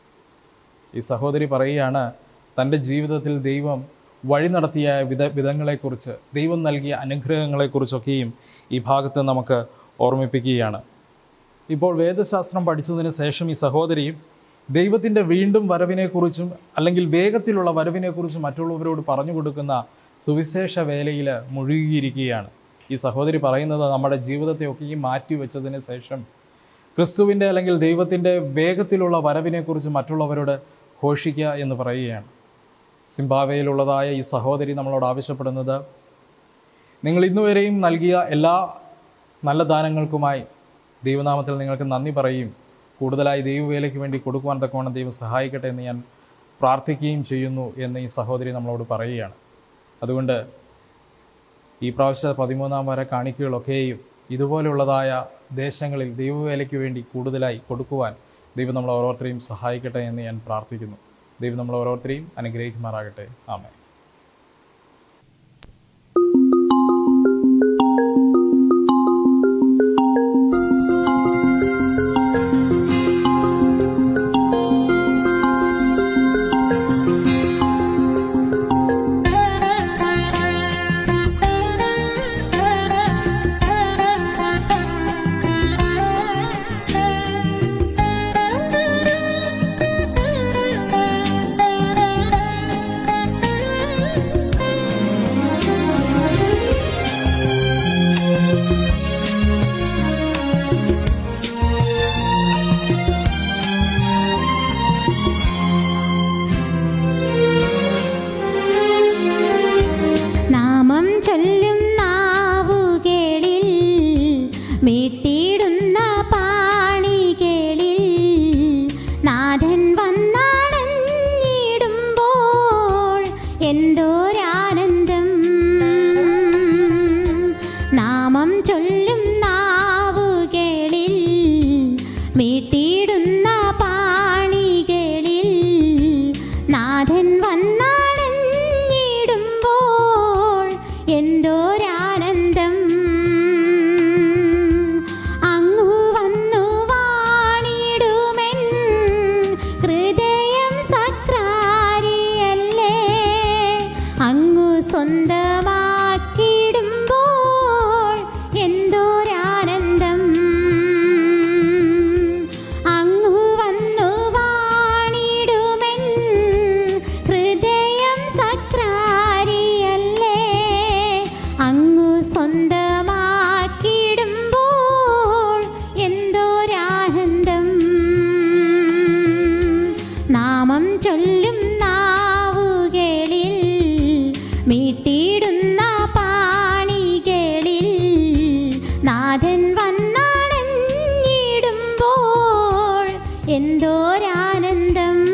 ഈ സഹോദരി പറയുകയാണ് തൻ്റെ ജീവിതത്തിൽ ദൈവം വഴി നടത്തിയ വിധ വിധങ്ങളെക്കുറിച്ച് ദൈവം നൽകിയ അനുഗ്രഹങ്ങളെക്കുറിച്ചൊക്കെയും ഈ ഭാഗത്ത് നമുക്ക് ഓർമ്മിപ്പിക്കുകയാണ് ഇപ്പോൾ വേദശാസ്ത്രം പഠിച്ചതിന് ശേഷം ഈ സഹോദരിയും ദൈവത്തിൻ്റെ വീണ്ടും വരവിനെക്കുറിച്ചും അല്ലെങ്കിൽ വേഗത്തിലുള്ള വരവിനെക്കുറിച്ചും മറ്റുള്ളവരോട് പറഞ്ഞു കൊടുക്കുന്ന സുവിശേഷ വേലയിൽ മുഴുകിയിരിക്കുകയാണ് ഈ സഹോദരി പറയുന്നത് നമ്മുടെ ജീവിതത്തെയൊക്കെയും മാറ്റിവെച്ചതിന് ശേഷം ക്രിസ്തുവിൻ്റെ അല്ലെങ്കിൽ ദൈവത്തിൻ്റെ വേഗത്തിലുള്ള വരവിനെക്കുറിച്ച് മറ്റുള്ളവരോട് ഘോഷിക്കുക എന്ന് പറയുകയാണ് സിംബാവയിലുള്ളതായ ഈ സഹോദരി നമ്മളോട് ആവശ്യപ്പെടുന്നത് നിങ്ങൾ ഇന്നുവരെയും നൽകിയ എല്ലാ നല്ല ദാനങ്ങൾക്കുമായി ദൈവനാമത്തിൽ നിങ്ങൾക്ക് നന്ദി പറയും കൂടുതലായി ദൈവവേലയ്ക്ക് വേണ്ടി കൊടുക്കുവാൻ തക്കവണ്ണം ദൈവം സഹായിക്കട്ടെ എന്ന് ഞാൻ പ്രാർത്ഥിക്കുകയും ചെയ്യുന്നു എന്ന് ഈ സഹോദരി നമ്മളോട് പറയുകയാണ് അതുകൊണ്ട് ഈ പ്രാവശ്യ പതിമൂന്നാം വര കാണിക്കകളൊക്കെയും ഇതുപോലെയുള്ളതായ ദേശങ്ങളിൽ ദൈവവേലയ്ക്ക് വേണ്ടി കൂടുതലായി കൊടുക്കുവാൻ ദൈവം നമ്മൾ ഓരോരുത്തരെയും സഹായിക്കട്ടെ എന്ന് ഞാൻ പ്രാർത്ഥിക്കുന്നു ദൈവം നമ്മൾ ഓരോരുത്തരെയും അനുഗ്രഹിക്കുമാറാകട്ടെ ആമേ നാമം ചൊല്ലും നാവുകളിൽ മീട്ടിടുന്ന പാണികളിൽ നാഥൻ വന്നണഞ്ഞിടുമ്പോൾ എന്തോരാനന്ദം നാമം ചൊല്ലും നാവുകളിൽ മീട്ടിടുന്ന പാണികളിൽ നാഥൻ വന്നണഞ്ഞിടുമ്പോൾ എന്തോരാനന്ദം അങ്ങു വന്നു വാണിടുമെൻ ഹൃദയം സക്രാരിയല്ലേ അങ്ങു സ്വന്തമാക്കിടുമ്പോൾ എന്തോരാനന്ദം അങ്ങു വന്നു വാണിടുമെൻ ഹൃദയം സക്രാരിയല്ലേ അങ്ങു സ്വന്തമാക്കിടുമ്പോൾ എന്തോരാനന്ദം നാമം ചൊല്ലും നാവുകളിൽ മീട്ടിടുന്ന പാണികളിൽ നാഥൻ വന്നണഞ്ഞിടുമ്പോൾ എന്തോരാനന്ദം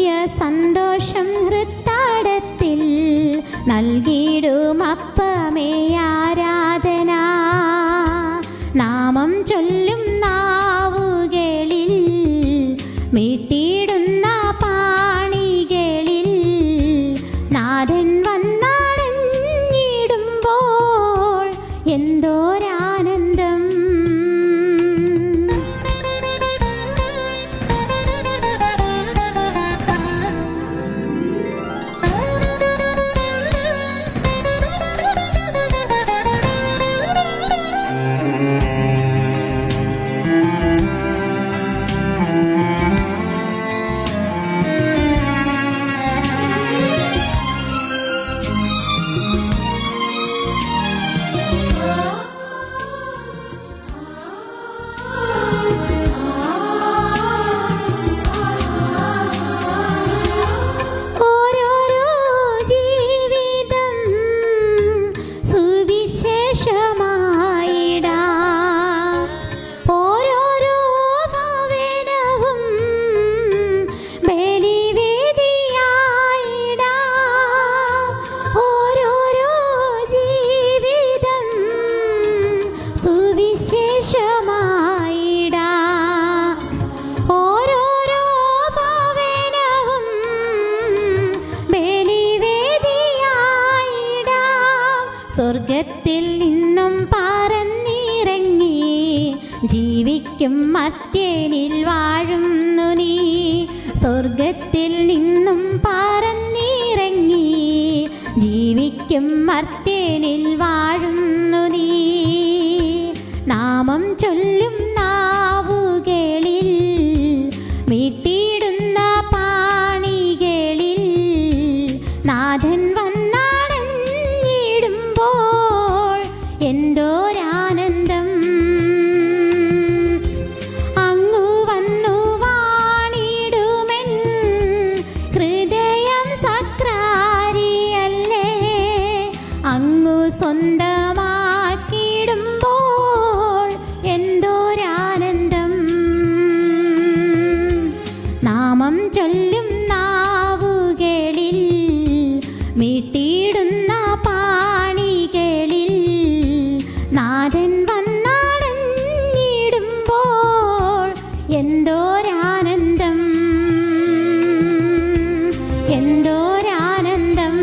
സന്തോഷം ഹൃത്താടത്തിൽ നൽകിയിടും അപ്പമേ ആരാധന നാമം ചൊല്ലും നാവുകളിൽ മീട്ടിയിടുന്ന പാണികളിൽ നാഥൻ വന്നടഞ്ഞിടുമ്പോൾ എന്തോരാനന്ദം ഓരോരോ ജീവിതം സുവിശേഷമായിടാം ഓരോരോ ഭവനവും ബലിവേദിയായിടാം ഓരോരോ ജീവിതം സുവിശേഷമായിടാം ഓരോരോ ഭവനവും ബലിവേദിയായിടാം സ്വർഗത്തിൽ നിന്നും പറന്നിറങ്ങി ജീവിക്കും മർത്യനിൽ വാഴുന്നു നീ സ്വർഗത്തിൽ നിന്നും പറന്നിറങ്ങി ജീവിക്കും മർത്യനിൽ വാഴുന്നു നീ നാമം ചൊല്ലും നാവുകളിൽ മീട്ടിയിടുന്ന പാണികളിൽ നാഥൻ വന്നടഞ്ഞിടുമ്പോൾ എന്തോരാനന്ദം അങ്ങു വന്നു വാണിടുമെൻ ഹൃദയം സക്രാരിയല്ലേ അങ്ങു സ്വന്തമാക്കിയിടുമ്പോൾ എന്തോരാനന്ദം നാമം ചൊല്ലും നാവുകളിൽ മീട്ടിയിടുന്ന പാണികളിൽ നാഥൻ വന്നടഞ്ഞിടുമ്പോൾ എന്തോരാനന്ദം എന്തോരാനന്ദം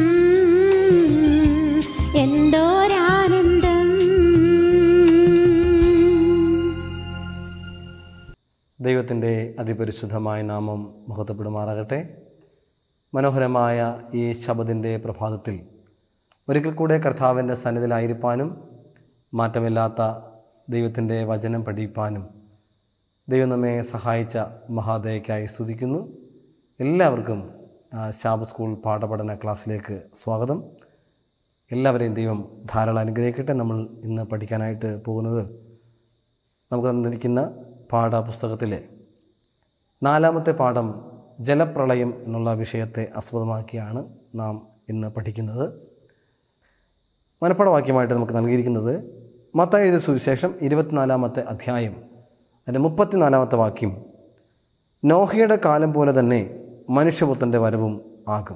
എന്തോരാനന്ദം ദൈവത്തിൻ്റെ അതിപരിശുദ്ധമായ നാമം മഹത്വപ്പെടുമാറാകട്ടെ മനോഹരമായ ഈ ശബദിൻ്റെ പ്രഭാതത്തിൽ ഒരിക്കൽ കൂടെ കർത്താവിൻ്റെ സന്നിധിയിലായിരിക്കാനും മാറ്റമില്ലാത്ത ദൈവത്തിൻ്റെ വചനം പഠിപ്പാനും ദൈവം നമ്മെ സഹായിച്ച മഹാദയക്കായി സ്തുതിക്കുന്നു എല്ലാവർക്കും ആ, ശാബ് സ്കൂൾ പാഠപഠന ക്ലാസ്സിലേക്ക് സ്വാഗതം എല്ലാവരെയും ദൈവം ധാരാളം അനുഗ്രഹിക്കട്ടെ നമ്മൾ ഇന്ന് പഠിക്കാനായിട്ട് പോകുന്നത് നമുക്ക് തന്നിരിക്കുന്ന പാഠപുസ്തകത്തിലെ നാലാമത്തെ പാഠം ജലപ്രളയം എന്നുള്ള വിഷയത്തെ ആസ്പദമാക്കിയാണ് നാം ഇന്ന് പഠിക്കുന്നത് മനപ്പാഠവാക്യമായിട്ട് നമുക്ക് നൽകിയിരിക്കുന്നത് മത്തായി എഴുതിയ സുവിശേഷം ഇരുപത്തിനാലാമത്തെ അധ്യായം അതിൻ്റെ മുപ്പത്തിനാലാമത്തെ വാക്യം നോഹയുടെ കാലം പോലെ തന്നെ മനുഷ്യപുത്രൻ്റെ വരവും ആകും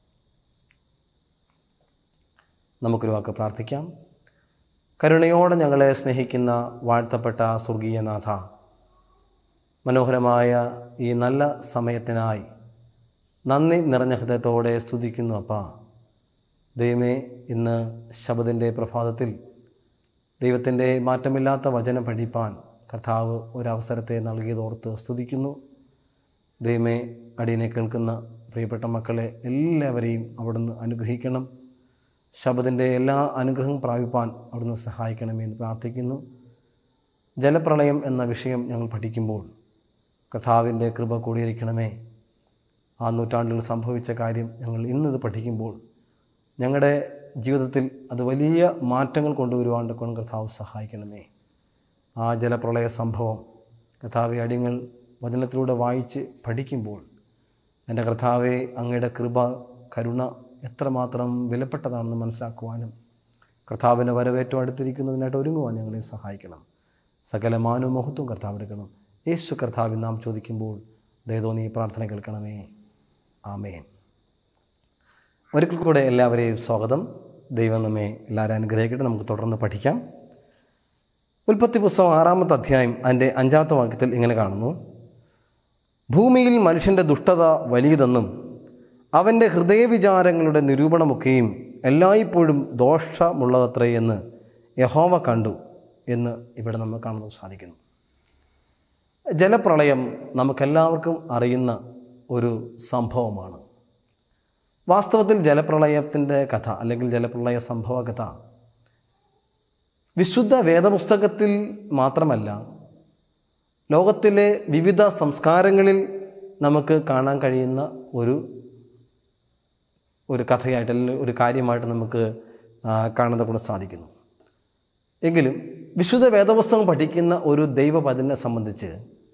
നമുക്കൊരു വാക്ക് പ്രാർത്ഥിക്കാം കരുണയോടെ ഞങ്ങളെ സ്നേഹിക്കുന്ന വാഴ്ത്തപ്പെട്ട സ്വർഗീയനാഥ മനോഹരമായ ഈ നല്ല സമയത്തിനായി നന്ദി നിറഞ്ഞ ഹൃദയത്തോടെ സ്തുതിക്കുന്നു അപ്പ ദൈവമേ ഇന്ന് ശബദിൻ്റെ പ്രഭാതത്തിൽ ദൈവത്തിൻ്റെ മാറ്റമില്ലാത്ത വചനം പഠിപ്പാൻ കർത്താവ് ഒരവസരത്തെ നൽകിയതോർത്ത് സ്തുതിക്കുന്നു ദൈവമേ അടിയനെ കേൾക്കുന്ന പ്രിയപ്പെട്ട മക്കളെ എല്ലാവരെയും അവിടുന്ന് അനുഗ്രഹിക്കണം ശബദിൻ്റെ എല്ലാ അനുഗ്രഹവും പ്രാപിപ്പാൻ അവിടുന്ന് സഹായിക്കണമേ എന്ന് പ്രാർത്ഥിക്കുന്നു ജലപ്രളയം എന്ന വിഷയം ഞങ്ങൾ പഠിക്കുമ്പോൾ കഥാവിൻ്റെ കൃപ കൂടിയിരിക്കണമേ ആ നൂറ്റാണ്ടിൽ സംഭവിച്ച കാര്യം ഞങ്ങൾ ഇന്നത് പഠിക്കുമ്പോൾ ഞങ്ങളുടെ ജീവിതത്തിൽ അത് വലിയ മാറ്റങ്ങൾ കൊണ്ടുവരുവാൻ കൊണ്ട് കർത്താവ് സഹായിക്കണമേ ആ ജലപ്രളയ സംഭവം കർത്താവെ അടിയങ്ങൾ വചനത്തിലൂടെ വായിച്ച് പഠിക്കുമ്പോൾ എൻ്റെ കർത്താവെ അങ്ങയുടെ കൃപ കരുണ എത്രമാത്രം വിലപ്പെട്ടതാണെന്ന് മനസ്സിലാക്കുവാനും കർത്താവിൻ്റെ വരവേറ്റം അടുത്തിരിക്കുന്നതിനായിട്ട് ഒരുങ്ങുവാൻ ഞങ്ങളെ സഹായിക്കണം സകല മാനവും മഹത്വം കർത്താവ് എടുക്കണം യേശു കർത്താവിൽ നാം ചോദിക്കുമ്പോൾ ദയതോ നീ പ്രാർത്ഥന കേൾക്കണമേ ആമേൻ ഒരിക്കൽ കൂടെ എല്ലാവരെയും സ്വാഗതം ദൈവം നമ്മെ എല്ലാവരും അനുഗ്രഹിക്കട്ടെ നമുക്ക് തുടർന്ന് പഠിക്കാം ഉൽപ്പത്തി പുസ്തകം ആറാമത്തെ അധ്യായം അതിൻ്റെ അഞ്ചാമത്തെ വാക്യത്തിൽ ഇങ്ങനെ കാണുന്നു ഭൂമിയിൽ മനുഷ്യൻ്റെ ദുഷ്ടത വലിയതെന്നും അവൻ്റെ ഹൃദയവിചാരങ്ങളുടെ നിരൂപണമൊക്കെയും എല്ലായ്പ്പോഴും ദോഷമുള്ളതത്രേ എന്ന് യഹോവ കണ്ടു എന്ന് ഇവിടെ നമ്മൾ കാണുന്നത് സാധിക്കുന്നു ജലപ്രളയം നമുക്കെല്ലാവർക്കും അറിയുന്ന ഒരു സംഭവമാണ് വാസ്തവത്തിൽ ജലപ്രളയത്തിൻ്റെ കഥ അല്ലെങ്കിൽ ജലപ്രളയ സംഭവ കഥ വിശുദ്ധ വേദപുസ്തകത്തിൽ മാത്രമല്ല ലോകത്തിലെ വിവിധ സംസ്കാരങ്ങളിൽ നമുക്ക് കാണാൻ കഴിയുന്ന ഒരു ഒരു കഥയായിട്ട് അല്ലെങ്കിൽ ഒരു കാര്യമായിട്ട് നമുക്ക് ആ, കാണുന്നത് കൊണ്ട് സാധിക്കുന്നു എങ്കിലും വിശുദ്ധ വേദപുസ്തകം പഠിക്കുന്ന ഒരു ദൈവപതിനെ സംബന്ധിച്ച്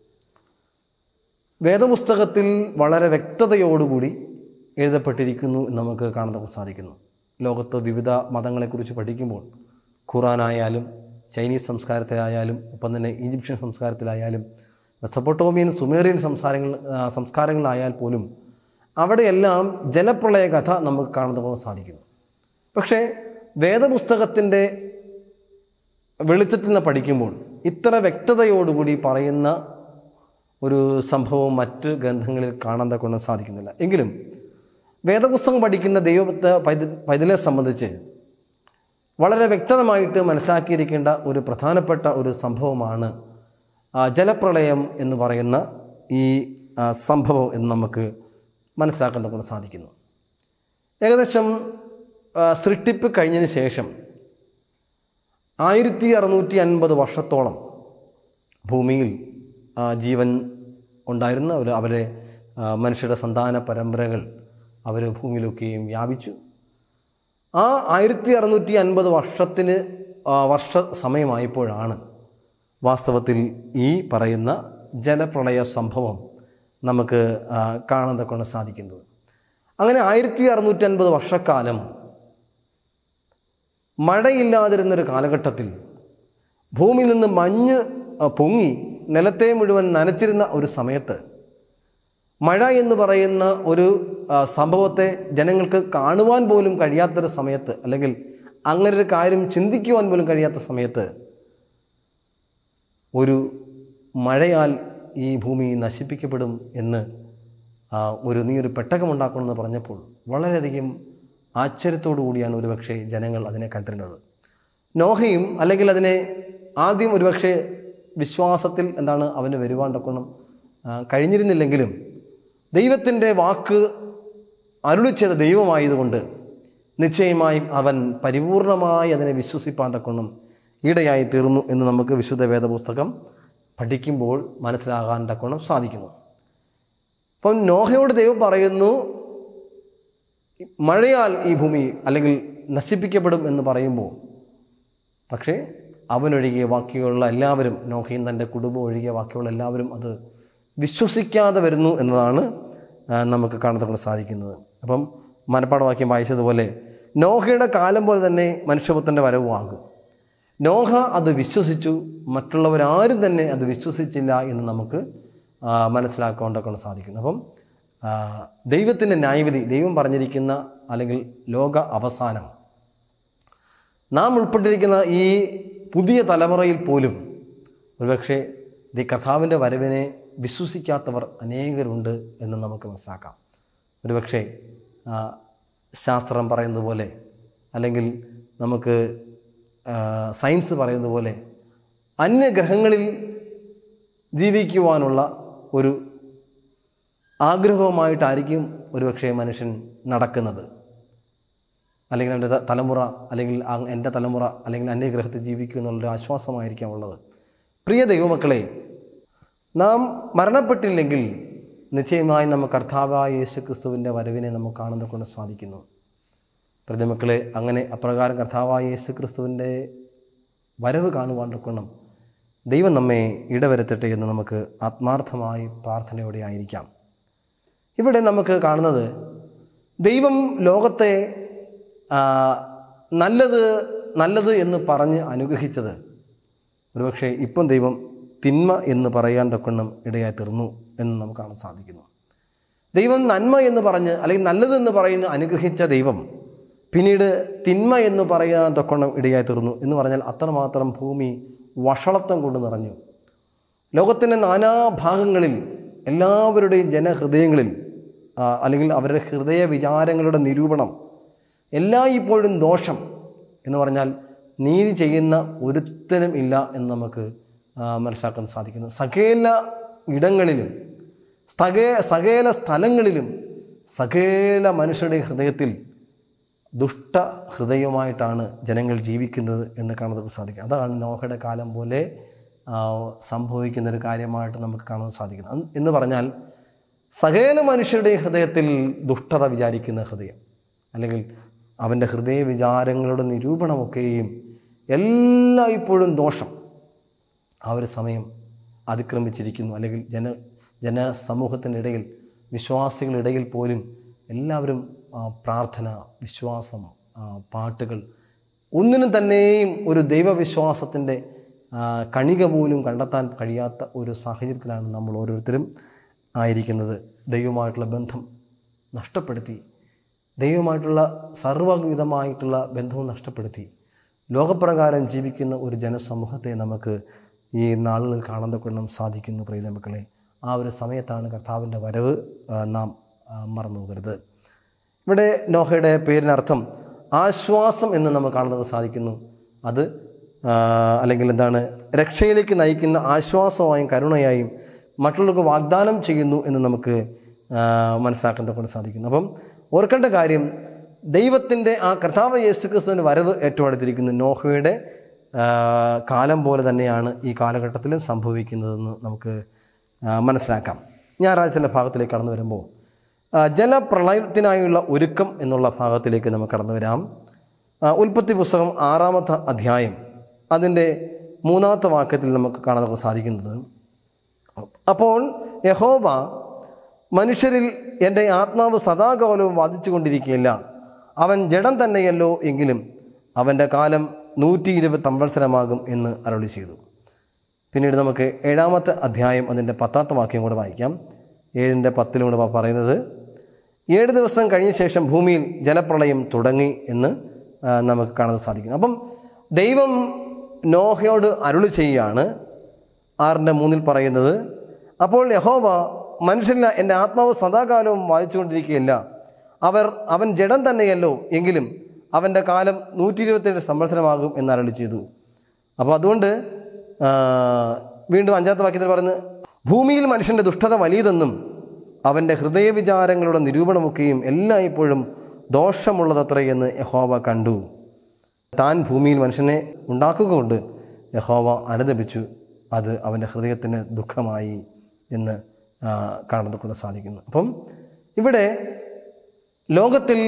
വേദപുസ്തകത്തിൽ വളരെ വ്യക്തതയോടുകൂടി എഴുതപ്പെട്ടിരിക്കുന്നു എന്ന് നമുക്ക് കാണാൻ സാധിക്കുന്നു ലോകത്ത് വിവിധ മതങ്ങളെക്കുറിച്ച് പഠിക്കുമ്പോൾ ഖുറാനായാലും ചൈനീസ് സംസ്കാരത്തിലായാലും ഒപ്പം തന്നെ ഈജിപ്ഷ്യൻ സംസ്കാരത്തിലായാലും മെസപ്പൊട്ടോമിയൻ സുമേറിയൻ സംസാരങ്ങൾ ആ, സംസ്കാരങ്ങളായാൽ പോലും അവിടെയെല്ലാം ജലപ്രളയ കഥ നമുക്ക് കാണുന്നത് സാധിക്കുന്നു പക്ഷേ വേദപുസ്തകത്തിൻ്റെ വെളിച്ചത്തിൽ നിന്ന് പഠിക്കുമ്പോൾ ഇത്ര വ്യക്തതയോടുകൂടി പറയുന്ന ഒരു സംഭവം മറ്റ് ഗ്രന്ഥങ്ങളിൽ കാണാൻ കൊണ്ട് സാധിക്കുന്നില്ല എങ്കിലും വേദപുസ്തകം പഠിക്കുന്ന ദൈവത്തെ പൈത പൈതലെ സംബന്ധിച്ച് വളരെ വ്യക്തമായിട്ട് മനസ്സിലാക്കിയിരിക്കേണ്ട ഒരു പ്രധാനപ്പെട്ട ഒരു സംഭവമാണ് ആ, ജലപ്രളയം എന്ന് പറയുന്ന ഈ ആ, സംഭവം എന്ന് നമുക്ക് മനസ്സിലാക്കാൻ കൊണ്ട് സാധിക്കുന്നു ഏകദേശം ആ, സൃഷ്ടിപ്പ് കഴിഞ്ഞതിന് ശേഷം ആയിരത്തി അറുന്നൂറ്റി അൻപത് വർഷത്തോളം ഭൂമിയിൽ ആ, ജീവൻ ഉണ്ടായിരുന്ന ഒരു അവരെ ആ, മനുഷ്യരുടെ സന്താന പരമ്പരകൾ അവർ ഭൂമിയിലൊക്കെയും വ്യാപിച്ചു ആ ആയിരത്തി അറുന്നൂറ്റി അൻപത് വർഷത്തിന് ആ, വർഷ സമയമായപ്പോഴാണ് വാസ്തവത്തിൽ ഈ പറയുന്ന ജലപ്രളയ സംഭവം നമുക്ക് ആ, കാണാൻ കൊണ്ട് സാധിക്കുന്നത് അങ്ങനെ ആയിരത്തി അറുന്നൂറ്റി അൻപത് വർഷക്കാലം മഴയില്ലാതിരുന്നൊരു കാലഘട്ടത്തിൽ ഭൂമിയിൽ നിന്ന് മഞ്ഞ് ആ, പൊങ്ങി നിലത്തെ മുഴുവൻ നനച്ചിരുന്ന ഒരു സമയത്ത് മഴ എന്ന് പറയുന്ന ഒരു ആ, സംഭവത്തെ ജനങ്ങൾക്ക് കാണുവാൻ പോലും കഴിയാത്തൊരു സമയത്ത് അല്ലെങ്കിൽ അങ്ങനെ ഒരു കാര്യം ചിന്തിക്കുവാൻ പോലും കഴിയാത്ത സമയത്ത് ഒരു മഴയാൽ ഈ ഭൂമി നശിപ്പിക്കപ്പെടും എന്ന് ആ, ഒരു നീ ഒരു പെട്ടകമുണ്ടാക്കണമെന്ന് പറഞ്ഞപ്പോൾ വളരെയധികം ആശ്ചര്യത്തോടു കൂടിയാണ് ഒരുപക്ഷെ ജനങ്ങൾ അതിനെ കണ്ടിരുന്നത് നോഹയും അല്ലെങ്കിൽ അതിനെ ആദ്യം ഒരുപക്ഷെ വിശ്വാസത്തിൽ എന്താണ് അവന് വരുവാണ്ടൊക്കണം കഴിഞ്ഞിരുന്നില്ലെങ്കിലും ദൈവത്തിൻ്റെ വാക്ക് അരുളി ചെയ്ത ദൈവമായതുകൊണ്ട് നിശ്ചയമായും അവൻ പരിപൂർണമായി അതിനെ വിശ്വസിപ്പാൻ തക്കൊണ്ടും ഈടയായി തീർന്നു എന്ന് നമുക്ക് വിശുദ്ധ വേദപുസ്തകം പഠിക്കുമ്പോൾ മനസ്സിലാകാൻ തക്കോണം സാധിക്കുന്നു അപ്പം നോഹയോട് ദൈവം പറയുന്നു മഴയാൽ ഈ ഭൂമി അല്ലെങ്കിൽ നശിപ്പിക്കപ്പെടും എന്ന് പറയുമ്പോൾ പക്ഷേ അവനൊഴികെ ബാക്കിയുള്ള എല്ലാവരും നോഹയും തൻ്റെ കുടുംബം ഒഴികെ ബാക്കിയുള്ള എല്ലാവരും അത് വിശ്വസിക്കാതെ വരുന്നു എന്നതാണ് ആ, നമുക്ക് കാണാൻ സാധിക്കുന്നത് അപ്പം മനപ്പാടവാക്യം വായിച്ചതുപോലെ നോഹയുടെ കാലം പോലെ തന്നെ മനുഷ്യപുത്രൻ്റെ വരവും ആകും നോഹ അത് വിശ്വസിച്ചു മറ്റുള്ളവരാരും തന്നെ അത് വിശ്വസിച്ചില്ല എന്ന് നമുക്ക് ആ, മനസ്സിലാക്കൊണ്ടൊക്കെ സാധിക്കുന്നു അപ്പം ആ, ദൈവത്തിൻ്റെ ന്യായവിധി ദൈവം പറഞ്ഞിരിക്കുന്ന അല്ലെങ്കിൽ ലോക അവസാനം നാം ഉൾപ്പെട്ടിരിക്കുന്ന ഈ പുതിയ തലമുറയിൽ പോലും ഒരുപക്ഷെ ഈ കർത്താവിൻ്റെ വരവിനെ വിശ്വസിക്കാത്തവർ അനേകരുണ്ട് എന്ന് നമുക്ക് മനസ്സിലാക്കാം ഒരുപക്ഷെ ആ, ശാസ്ത്രം പറയുന്നത് പോലെ അല്ലെങ്കിൽ നമുക്ക് ആ, സയൻസ് പറയുന്നത് പോലെ അന്യഗ്രഹങ്ങളിൽ ജീവിക്കുവാനുള്ള ഒരു ആഗ്രഹവുമായിട്ടായിരിക്കും ഒരുപക്ഷെ മനുഷ്യൻ നടക്കുന്നത് അല്ലെങ്കിൽ എൻ്റെ ത- തലമുറ അല്ലെങ്കിൽ ആ- എൻ്റെ തലമുറ അല്ലെങ്കിൽ അന്യഗ്രഹത്തിൽ ജീവിക്കും എന്നുള്ളൊരു ആശ്വാസമായിരിക്കാം ഉള്ളത് പ്രിയ ദൈവമക്കളെ നാം മരണപ്പെട്ടില്ലെങ്കിൽ നിശ്ചയമായും നമുക്ക് കർത്താവായ യേശു ക്രിസ്തുവിൻ്റെ വരവിനെ നമുക്ക് കാണുന്ന കൊണ്ട് സാധിക്കുന്നു പ്രതിമക്കളെ അങ്ങനെ അപ്രകാരം കർത്താവായ യേശു ക്രിസ്തുവിൻ്റെ വരവ് കാണുവാൻ കൊണ്ടും ദൈവം നമ്മെ ഇടവരുത്തട്ടെ എന്ന് നമുക്ക് ആത്മാർത്ഥമായി പ്രാർത്ഥനയോടെ ആയിരിക്കാം ഇവിടെ നമുക്ക് കാണുന്നത് ദൈവം ലോകത്തെ ആ, നല്ലത് നല്ലത് എന്ന് പറഞ്ഞ് അനുഗ്രഹിച്ചത് ഒരുപക്ഷെ ഇപ്പം ദൈവം തിന്മ എന്ന് പറയാണ്ടൊക്കെണ്ണം ഇടയായി തീർന്നു എന്ന് നമുക്ക് കാണാൻ സാധിക്കുന്നു ദൈവം നന്മ എന്ന് പറഞ്ഞ് അല്ലെങ്കിൽ നല്ലതെന്ന് പറയുന്ന അനുഗ്രഹിച്ച ദൈവം പിന്നീട് തിന്മ എന്ന് പറയാൻ തൊക്കണം ഇടയായി തീർന്നു എന്ന് പറഞ്ഞാൽ അത്രമാത്രം ഭൂമി വഷളത്വം കൊണ്ട് നിറഞ്ഞു ലോകത്തിൻ്റെ നാനാഭാഗങ്ങളിൽ എല്ലാവരുടെയും ജനഹൃദയങ്ങളിൽ ആ, അല്ലെങ്കിൽ അവരുടെ ഹൃദയ വിചാരങ്ങളുടെ നിരൂപണം എല്ലായ്പ്പോഴും ദോഷം എന്ന് പറഞ്ഞാൽ നീതി ചെയ്യുന്ന ഒരുത്തനും ഇല്ല എന്ന് നമുക്ക് ആ, മനസ്സിലാക്കാൻ സാധിക്കുന്നു സകല ഇടങ്ങളിലും സകേ സകല സ്ഥലങ്ങളിലും സകല മനുഷ്യരുടെ ഹൃദയത്തിൽ ദുഷ്ട ഹൃദയമായിട്ടാണ് ജനങ്ങൾ ജീവിക്കുന്നത് എന്ന് കാണാൻ നമുക്ക് സാധിക്കും അതാണ് നോഹയുടെ കാലം പോലെ ആ, സംഭവിക്കുന്ന ഒരു കാര്യമായിട്ട് നമുക്ക് കാണാൻ സാധിക്കുന്നത് അന്ന് എന്ന് പറഞ്ഞാൽ സകല മനുഷ്യരുടെ ഹൃദയത്തിൽ ദുഷ്ടത വിചാരിക്കുന്ന ഹൃദയം അല്ലെങ്കിൽ അവൻ്റെ ഹൃദയ വിചാരങ്ങളുടെ നിരൂപണമൊക്കെയും എല്ലായ്പ്പോഴും ദോഷം ആ ഒരു സമയം അതിക്രമിച്ചിരിക്കുന്നു അല്ലെങ്കിൽ ജന ജനസമൂഹത്തിനിടയിൽ വിശ്വാസികളിടയിൽ പോലും എല്ലാവരും ആ, പ്രാർത്ഥന വിശ്വാസം ആ, പാട്ടുകൾ ഒന്നിനും തന്നെയും ഒരു ദൈവവിശ്വാസത്തിൻ്റെ ആ, കണിക പോലും കണ്ടെത്താൻ കഴിയാത്ത ഒരു സാഹചര്യത്തിലാണ് നമ്മൾ ഓരോരുത്തരും ആയിരിക്കുന്നത് ദൈവമായിട്ടുള്ള ബന്ധം നഷ്ടപ്പെടുത്തി ദൈവമായിട്ടുള്ള സർവ്വവിധമായിട്ടുള്ള ബന്ധവും നഷ്ടപ്പെടുത്തി ലോകപ്രകാരം ജീവിക്കുന്ന ഒരു ജനസമൂഹത്തെ നമുക്ക് ഈ നാളുകളിൽ കാണാൻ തൊക്കണം സാധിക്കുന്നു പ്രിയ മക്കളെ ആ ഒരു സമയത്താണ് കർത്താവിൻ്റെ വരവ് ആ, നാം ആ, മറന്നു പോകരുത് ഇവിടെ നോഹയുടെ പേരിനർത്ഥം ആശ്വാസം എന്ന് നമുക്ക് കാണുന്നത് സാധിക്കുന്നു അത് ആ, അല്ലെങ്കിൽ എന്താണ് രക്ഷയിലേക്ക് നയിക്കുന്ന ആശ്വാസമായും കരുണയായും മറ്റുള്ളവർക്ക് വാഗ്ദാനം ചെയ്യുന്നു എന്ന് നമുക്ക് ആ, മനസ്സിലാക്കാൻ കൊണ്ട് സാധിക്കുന്നു അപ്പം ഓർക്കേണ്ട കാര്യം ദൈവത്തിൻ്റെ ആ കർത്താവ് യേശുക്രിസ്തുവിൻ്റെ വരവ് ഏറ്റവും അടുത്തിരിക്കുന്നു നോഹയുടെ ആ, കാലം പോലെ തന്നെയാണ് ഈ കാലഘട്ടത്തിലും സംഭവിക്കുന്നതെന്ന് നമുക്ക് ആ, മനസ്സിലാക്കാം ഞായറാഴ്ചൻ്റെ ഭാഗത്തിലേക്ക് കടന്നു വരുമ്പോൾ ആ, ജലപ്രളയത്തിനായുള്ള ഒരുക്കം എന്നുള്ള ഭാഗത്തിലേക്ക് നമുക്ക് കടന്നു വരാം ആ, ഉൽപ്പത്തി പുസ്തകം ആറാമത്തെ അധ്യായം അതിൻ്റെ മൂന്നാമത്തെ വാക്യത്തിൽ നമുക്ക് കാണാൻ നമുക്ക് സാധിക്കുന്നത് അപ്പോൾ യഹോവ മനുഷ്യരിൽ എൻ്റെ ആത്മാവ് സദാകാലവും വാദിച്ചു കൊണ്ടിരിക്കുകയില്ല അവൻ ജഡം തന്നെയല്ലോ എങ്കിലും അവൻ്റെ കാലം നൂറ്റി ഇരുപത് സംവത്സരമാകും എന്ന് അരുളി ചെയ്തു പിന്നീട് നമുക്ക് ഏഴാമത്തെ അധ്യായം അതിൻ്റെ പത്താമത്തെ വാക്യം കൂടെ വായിക്കാം ഏഴിൻ്റെ പത്തിലും കൂടെ പ- പറയുന്നത് ഏഴ് ദിവസം കഴിഞ്ഞ ശേഷം ഭൂമിയിൽ ജലപ്രളയം തുടങ്ങി എന്ന് ആ, നമുക്ക് കാണാൻ സാധിക്കുന്നു അപ്പം ദൈവം നോഹയോട് അരുളി ചെയ്യുകയാണ് ആറിൻ്റെ മൂന്നിൽ പറയുന്നത് അപ്പോൾ യഹോവ മനുഷ്യൻ എൻ്റെ ആത്മാവ് സദാകാലവും വായിച്ചുകൊണ്ടിരിക്കുകയില്ല അവർ അവൻ ജഡം തന്നെയല്ലോ എങ്കിലും അവൻ്റെ കാലം നൂറ്റി ഇരുപത്തേഴ് സംവത്സരമാകും എന്ന് അരളി ചെയ്തു അപ്പോൾ അതുകൊണ്ട് ആ, വീണ്ടും അഞ്ചാമത്തെ വാക്യത്തിൽ പറയുന്നത് ഭൂമിയിൽ മനുഷ്യൻ്റെ ദുഷ്ടത വലിയതെന്നും അവൻ്റെ ഹൃദയവിചാരങ്ങളുടെ നിരൂപണമൊക്കെയും എല്ലായ്പ്പോഴും ദോഷമുള്ളതത്രേ എന്ന് യഹോവ കണ്ടു താൻ ഭൂമിയിൽ മനുഷ്യനെ ഉണ്ടാക്കുക കൊണ്ട് യഹോവ അനുദപിച്ചു അത് അവൻ്റെ ഹൃദയത്തിന് ദുഃഖമായി എന്ന് ആ, കാണാൻ കൊണ്ട് സാധിക്കുന്നു അപ്പം ഇവിടെ ലോകത്തിൽ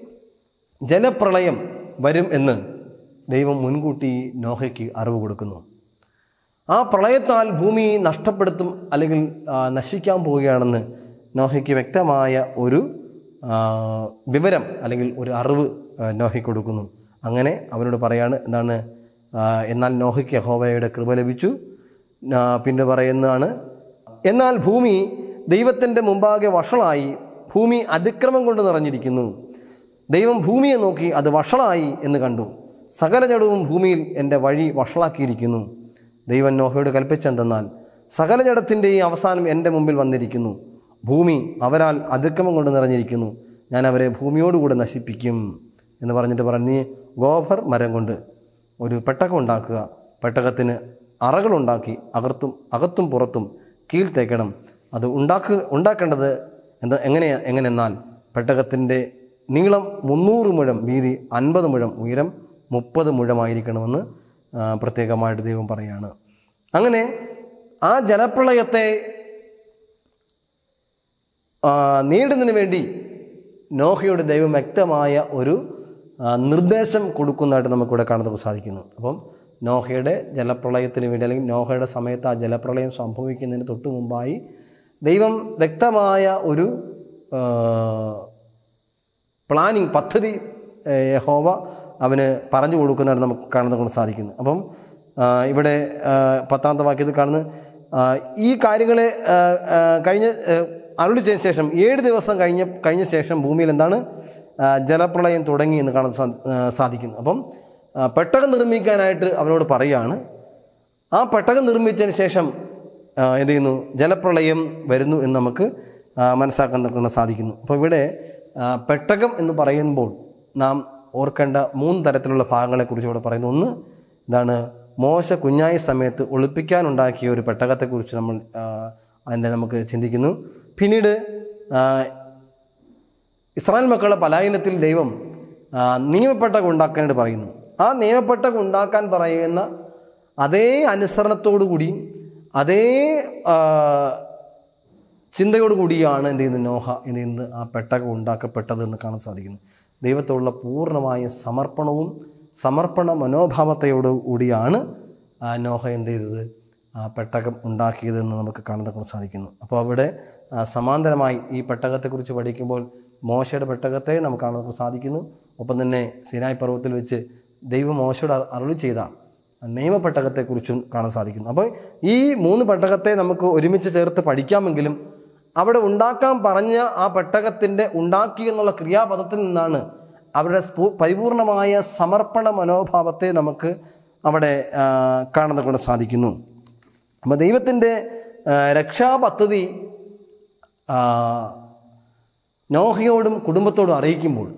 ജലപ്രളയം വരും എന്ന് ദൈവം മുൻകൂട്ടി നോഹയ്ക്ക് അറിവ് കൊടുക്കുന്നു ആ പ്രളയത്താൽ ഭൂമി നഷ്ടപ്പെടുത്തും അല്ലെങ്കിൽ ആ, നശിക്കാൻ പോവുകയാണെന്ന് നോഹയ്ക്ക് വ്യക്തമായ ഒരു ആ, വിവരം അല്ലെങ്കിൽ ഒരു അറിവ് ആ, നോഹയ്ക്ക് കൊടുക്കുന്നു അങ്ങനെ അവനോട് പറയാണ് എന്താണ് ആ, എന്നാൽ നോഹയ്ക്ക് യഹോവയുടെ കൃപ ലഭിച്ചു ആ, പിന്നെ പറയുന്നതാണ് എന്നാൽ ഭൂമി ദൈവത്തിൻ്റെ മുമ്പാകെ വഷളായി ഭൂമി അതിക്രമം കൊണ്ട് നിറഞ്ഞിരിക്കുന്നു ദൈവം ഭൂമിയെ നോക്കി അത് വഷളായി എന്ന് കണ്ടു സകല ജഡവും ഭൂമിയിൽ എൻ്റെ വഴി വഷളാക്കിയിരിക്കുന്നു ദൈവം നോഹയോട് കൽപ്പിച്ചെന്തെന്നാൽ സകല ജഡത്തിൻ്റെയും അവസാനം എൻ്റെ മുമ്പിൽ വന്നിരിക്കുന്നു ഭൂമി അവരാൽ അതിക്രമം കൊണ്ട് നിറഞ്ഞിരിക്കുന്നു ഞാൻ അവരെ ഭൂമിയോടുകൂടെ നശിപ്പിക്കും എന്ന് പറഞ്ഞിട്ട് പറഞ്ഞു നീ ഗോഫർ മരം കൊണ്ട് ഒരു പെട്ടകം ഉണ്ടാക്കുക പെട്ടകത്തിന് അറകളുണ്ടാക്കി അകത്തും അകത്തും പുറത്തും കീഴ്ത്തേക്കണം അത് ഉണ്ടാക്കുക ഉണ്ടാക്കേണ്ടത് എന്താ എങ്ങനെ എങ്ങനെന്നാൽ പെട്ടകത്തിൻ്റെ നീളം മുന്നൂറ് മുഴം വീതി അൻപത് മുഴം ഉയരം മുപ്പത് മുഴമായിരിക്കണമെന്ന് ആ, പ്രത്യേകമായിട്ട് ദൈവം പറയാണ് അങ്ങനെ ആ ജലപ്രളയത്തെ ആ, നേരിടുന്നതിന് വേണ്ടി നോഹയോട് ദൈവം വ്യക്തമായ ഒരു ആ, നിർദ്ദേശം കൊടുക്കുന്നതായിട്ട് നമുക്കിവിടെ കാണാൻ നമുക്ക് സാധിക്കുന്നു അപ്പം നോഹയുടെ ജലപ്രളയത്തിന് വേണ്ടി അല്ലെങ്കിൽ നോഹയുടെ സമയത്ത് ആ ജലപ്രളയം സംഭവിക്കുന്നതിന് തൊട്ട് മുമ്പായി ദൈവം വ്യക്തമായ ഒരു ആ, പ്ലാനിങ് പദ്ധതി ഏഹ്, യഹോവ അവന് പറഞ്ഞു കൊടുക്കുന്നതായിട്ട് നമുക്ക് കാണുന്നത് കൊണ്ട് സാധിക്കുന്നു അപ്പം ആ, ഇവിടെ ആ, പത്താമത്തെ വാക്യത്തിൽ കാണുന്നത് ആ, ഈ കാര്യങ്ങളെ ആ, ആ, കഴിഞ്ഞ ആ, അരുളി ചെയ്ത ശേഷം ഏഴ് ദിവസം കഴിഞ്ഞ കഴിഞ്ഞ ശേഷം ഭൂമിയിൽ എന്താണ് ആ, ജലപ്രളയം തുടങ്ങി എന്ന് കാണാൻ സാ- ആ, സാധിക്കുന്നു അപ്പം ആ, പെട്ടകം നിർമ്മിക്കാനായിട്ട് അവരോട് പറയുകയാണ് ആ പെട്ടകം നിർമ്മിച്ചതിന് ശേഷം ആ, എന്ത് ചെയ്യുന്നു ജലപ്രളയം വരുന്നു എന്ന് നമുക്ക് ആ, മനസ്സിലാക്കാൻ കൊണ്ട് സാധിക്കുന്നു അപ്പോൾ ഇവിടെ ആ, പെട്ടകം എന്ന് പറയുമ്പോൾ നാം ഓർക്കേണ്ട മൂന്ന് തരത്തിലുള്ള ഭാഗങ്ങളെക്കുറിച്ച് ഇവിടെ പറയുന്നു ഒന്ന് ഇതാണ് മോശ കുഞ്ഞായ സമയത്ത് ഒളിപ്പിക്കാനുണ്ടാക്കിയ ഒരു പെട്ടകത്തെക്കുറിച്ച് നമ്മൾ ആ, അതിൻ്റെ നമുക്ക് ചിന്തിക്കുന്നു പിന്നീട് ആ, ഇസ്രായേൽ മക്കളുടെ പലായനത്തിൽ ദൈവം ആ, നിയമപ്പെട്ടകം ഉണ്ടാക്കാനായിട്ട് പറയുന്നു ആ നിയമപ്പെട്ടകം ഉണ്ടാക്കാൻ പറയുന്ന അതേ അനുസരണത്തോടു കൂടി അതേ ആ, ചിന്തയോടു കൂടിയാണ് എന്ത് ചെയ്യുന്നത് നോഹ എന്ത് ചെയ്യുന്നത് ആ പെട്ടകം ഉണ്ടാക്കപ്പെട്ടത് എന്ന് കാണാൻ സാധിക്കുന്നു ദൈവത്തോടുള്ള പൂർണ്ണമായ സമർപ്പണവും സമർപ്പണ മനോഭാവത്തോടു കൂടിയാണ് ആ നോഹ എന്ത് ചെയ്തത് ആ പെട്ടകം ഉണ്ടാക്കിയതെന്ന് നമുക്ക് കാണാൻ കൊണ്ട് സാധിക്കുന്നു അപ്പോൾ അവിടെ ആ, സമാന്തരമായി ഈ പെട്ടകത്തെക്കുറിച്ച് പഠിക്കുമ്പോൾ മോശയുടെ പെട്ടകത്തെ നമുക്ക് കാണാൻ സാധിക്കുന്നു ഒപ്പം തന്നെ സിനായ് പർവ്വതത്തിൽ വെച്ച് ദൈവം മോശയോട് അ- അരുളി ചെയ്ത നിയമപ്പെട്ടകത്തെക്കുറിച്ചും കാണാൻ സാധിക്കുന്നു അപ്പോൾ ഈ മൂന്ന് പെട്ടകത്തെ നമുക്ക് ഒരുമിച്ച് ചേർത്ത് പഠിക്കാമെങ്കിലും അവിടെ ഉണ്ടാക്കാൻ പറഞ്ഞ ആ പെട്ടകത്തിൻ്റെ ഉണ്ടാക്കി എന്നുള്ള ക്രിയാപദത്തിൽ നിന്നാണ് അവരുടെ സ്പൂ- പരിപൂർണമായ സമർപ്പണ മനോഭാവത്തെ നമുക്ക് അവിടെ ആ, കാണുന്ന കൊണ്ട് സാധിക്കുന്നു അപ്പോൾ ദൈവത്തിൻ്റെ ആ, രക്ഷാപദ്ധതി ആ, നോഹയോടും കുടുംബത്തോടും അറിയിക്കുമ്പോൾ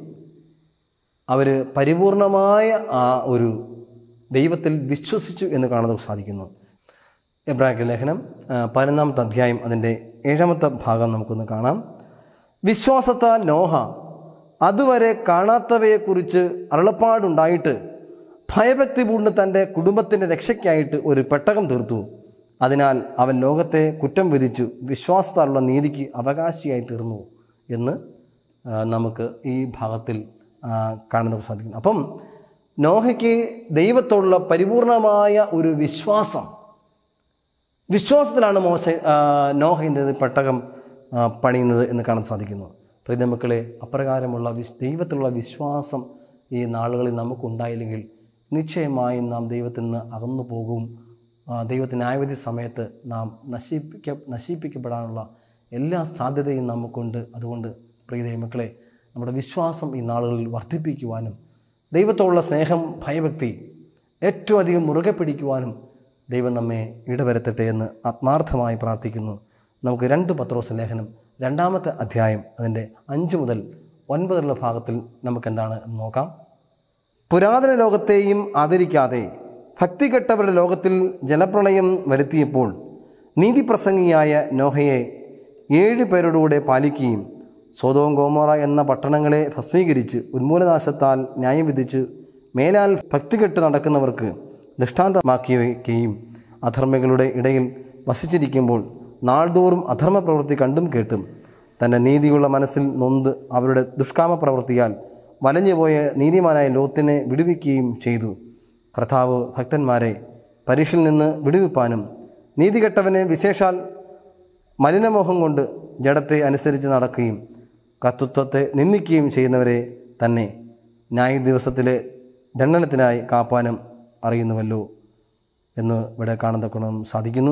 അവർ പരിപൂർണമായ ആ ഒരു ദൈവത്തിൽ വിശ്വസിച്ചു എന്ന് കാണാൻ സാധിക്കുന്നു എബ്രാഹിം ലേഖനം ആ, പതിനൊന്നാമത്തെ അധ്യായം അതിൻ്റെ ഏഴാമത്തെ ഭാഗം നമുക്കൊന്ന് കാണാം വിശ്വാസത്താൽ നോഹ അതുവരെ കാണാത്തവയെക്കുറിച്ച് അരുളപ്പാടുണ്ടായിട്ട് ഭയഭക്തി പൂണ്ട് തൻ്റെ കുടുംബത്തിൻ്റെ രക്ഷയ്ക്കായിട്ട് ഒരു പെട്ടകം തീർത്തു അതിനാൽ അവൻ ലോകത്തെ കുറ്റം വിധിച്ചു വിശ്വാസത്താലുള്ള നീതിക്ക് അവകാശിയായി തീർന്നു എന്ന് ആ, നമുക്ക് ഈ ഭാഗത്തിൽ ആ, കാണുന്ന സാധിക്കുന്നു അപ്പം നോഹയ്ക്ക് ദൈവത്തോടുള്ള പരിപൂർണമായ ഒരു വിശ്വാസം വിശ്വാസത്തിലാണ് മോശ ആ, നോഹയിൻ്റെ പെട്ടകം ആ, പണിയുന്നത് എന്ന് കാണാൻ സാധിക്കുന്നു പ്രീത മക്കളെ അപ്രകാരമുള്ള വിശ് ദൈവത്തിലുള്ള വിശ്വാസം ഈ നാളുകളിൽ നമുക്കുണ്ടായില്ലെങ്കിൽ നിശ്ചയമായും നാം ദൈവത്തിൽ നിന്ന് അകന്നു പോകും ആ, ദൈവത്തിന് ന്യായവിധി സമയത്ത് നാം നശിപ്പിക്ക നശിപ്പിക്കപ്പെടാനുള്ള എല്ലാ സാധ്യതയും നമുക്കുണ്ട് അതുകൊണ്ട് പ്രിയ ദൈവമക്കളെ നമ്മുടെ വിശ്വാസം ഈ നാളുകളിൽ വർദ്ധിപ്പിക്കുവാനും ദൈവത്തോടുള്ള സ്നേഹം ഭയഭക്തി ഏറ്റവും അധികം മുറുകെ പിടിക്കുവാനും ദൈവം നമ്മെ ഇടവരുത്തട്ടെ എന്ന് ആത്മാർത്ഥമായി പ്രാർത്ഥിക്കുന്നു നമുക്ക് രണ്ട് പത്രോസ് ലേഖനം രണ്ടാമത്തെ അധ്യായം അതിൻ്റെ അഞ്ച് മുതൽ ഒൻപതുള്ള ഭാഗത്തിൽ നമുക്കെന്താണ് എന്ന് നോക്കാം പുരാതന ലോകത്തെയും ആദരിക്കാതെ ഭക്തികെട്ടവരുടെ ലോകത്തിൽ ജലപ്രളയം വരുത്തിയപ്പോൾ നീതിപ്രസംഗിയായ നോഹയെ ഏഴ് പേരോടുകൂടെ പാലിക്കുകയും സോതോം ഗോമോറ എന്ന പട്ടണങ്ങളെ ഭസ്മീകരിച്ച് ഉന്മൂലനാശത്താൽ ന്യായം വിധിച്ച് മേലാൽ ഭക്തികെട്ട് നടക്കുന്നവർക്ക് ദൃഷ്ടാന്തമാക്കി വയ്ക്കുകയും അധർമ്മികളുടെ ഇടയിൽ വസിച്ചിരിക്കുമ്പോൾ നാൾതോറും അധർമ്മ പ്രവൃത്തി കണ്ടും കേട്ടും തൻ്റെ നീതിയുള്ള മനസ്സിൽ നൊന്ത് അവരുടെ ദുഷ്കാമ പ്രവൃത്തിയാൽ വലഞ്ഞുപോയ നീതിമാനായ ലോത്തിനെ വിടുവിക്കുകയും ചെയ്തു കർത്താവ് ഭക്തന്മാരെ പരീക്ഷയിൽ നിന്ന് വിടുവിപ്പാനും നീതികെട്ടവനെ വിശേഷാൽ മലിനമോഹം കൊണ്ട് ജഡത്തെ അനുസരിച്ച് നടക്കുകയും കർത്തൃത്വത്തെ നിന്ദിക്കുകയും ചെയ്യുന്നവരെ തന്നെ ന്യായ ദിവസത്തിലെ ദണ്ഡനത്തിനായി കാപ്പാനും അറിയുന്നുവല്ലോ എന്ന് ഇവിടെ കാണാൻ തക്കണം സാധിക്കുന്നു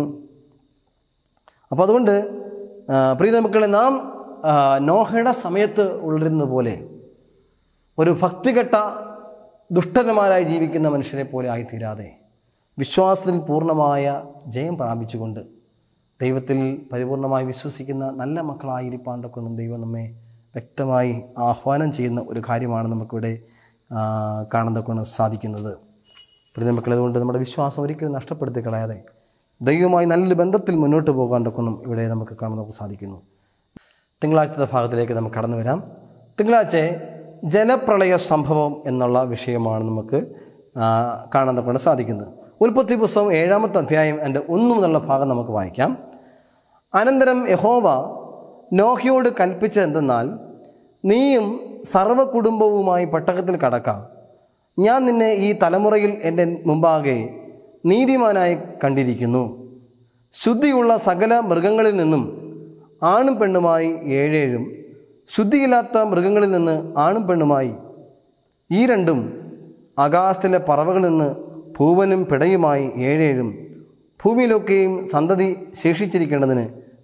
അപ്പോൾ അതുകൊണ്ട് ആ, പ്രിയ മക്കളെ നാം ആ, നോഹയുടെ സമയത്ത് ഉള്ളിരുന്നത് പോലെ ഒരു ഭക്തികെട്ട ദുഷ്ടന്മാരായി ജീവിക്കുന്ന മനുഷ്യരെ പോലെ ആയിത്തീരാതെ വിശ്വാസത്തിൽ പൂർണ്ണമായ ജയം പ്രാപിച്ചുകൊണ്ട് ദൈവത്തിൽ പരിപൂർണമായി വിശ്വസിക്കുന്ന നല്ല മക്കളായിരിക്കാണ്ട് കൊണ്ടും ദൈവം നമ്മെ വ്യക്തമായി ആഹ്വാനം ചെയ്യുന്ന ഒരു കാര്യമാണ് നമുക്കിവിടെ ആ, കാണാൻ കൊണ്ട് സാധിക്കുന്നത് പ്രിയ മക്കളെ അതുകൊണ്ട് നമ്മുടെ വിശ്വാസം ഒരിക്കലും നഷ്ടപ്പെടുത്തി കളയാതെ ദൈവവുമായി നല്ലൊരു ബന്ധത്തിൽ മുന്നോട്ട് പോകാൻ കൊണ്ടും ഇവിടെ നമുക്ക് കാണാൻ നമുക്ക് സാധിക്കുന്നു തിങ്കളാഴ്ചത്തെ ഭാഗത്തിലേക്ക് നമുക്ക് കടന്നു വരാം തിങ്കളാഴ്ച ജലപ്രളയ സംഭവം എന്നുള്ള വിഷയമാണ് നമുക്ക് ആ, കാണാൻ കൊണ്ട് സാധിക്കുന്നത് ഉൽപ്പത്തി പുസ്തകം ഏഴാമത്തെ അധ്യായം എൻ്റെ ഒന്നു മുതലുള്ള ഭാഗം നമുക്ക് വായിക്കാം അനന്തരം യഹോവ നോഹയോട് കൽപ്പിച്ചത് എന്തെന്നാൽ നീയും സർവ്വ കുടുംബവുമായി പട്ടകത്തിൽ കടക്കാം ഞാൻ നിന്നെ ഈ തലമുറയിൽ എൻ്റെ മുമ്പാകെ നീതിമാനായി കണ്ടിരിക്കുന്നു ശുദ്ധിയുള്ള സകല മൃഗങ്ങളിൽ നിന്നും ആണും പെണ്ണുമായി ഏഴേഴും ശുദ്ധിയില്ലാത്ത മൃഗങ്ങളിൽ നിന്ന് ആണും പെണ്ണുമായി ഈ രണ്ടും ആകാശത്തിലെ പറവകളിൽ നിന്ന് പൂവനും പിടയുമായി ഏഴേഴും ഭൂമിയിലൊക്കെയും സന്തതി ശേഷിച്ചിരിക്കേണ്ടതിന്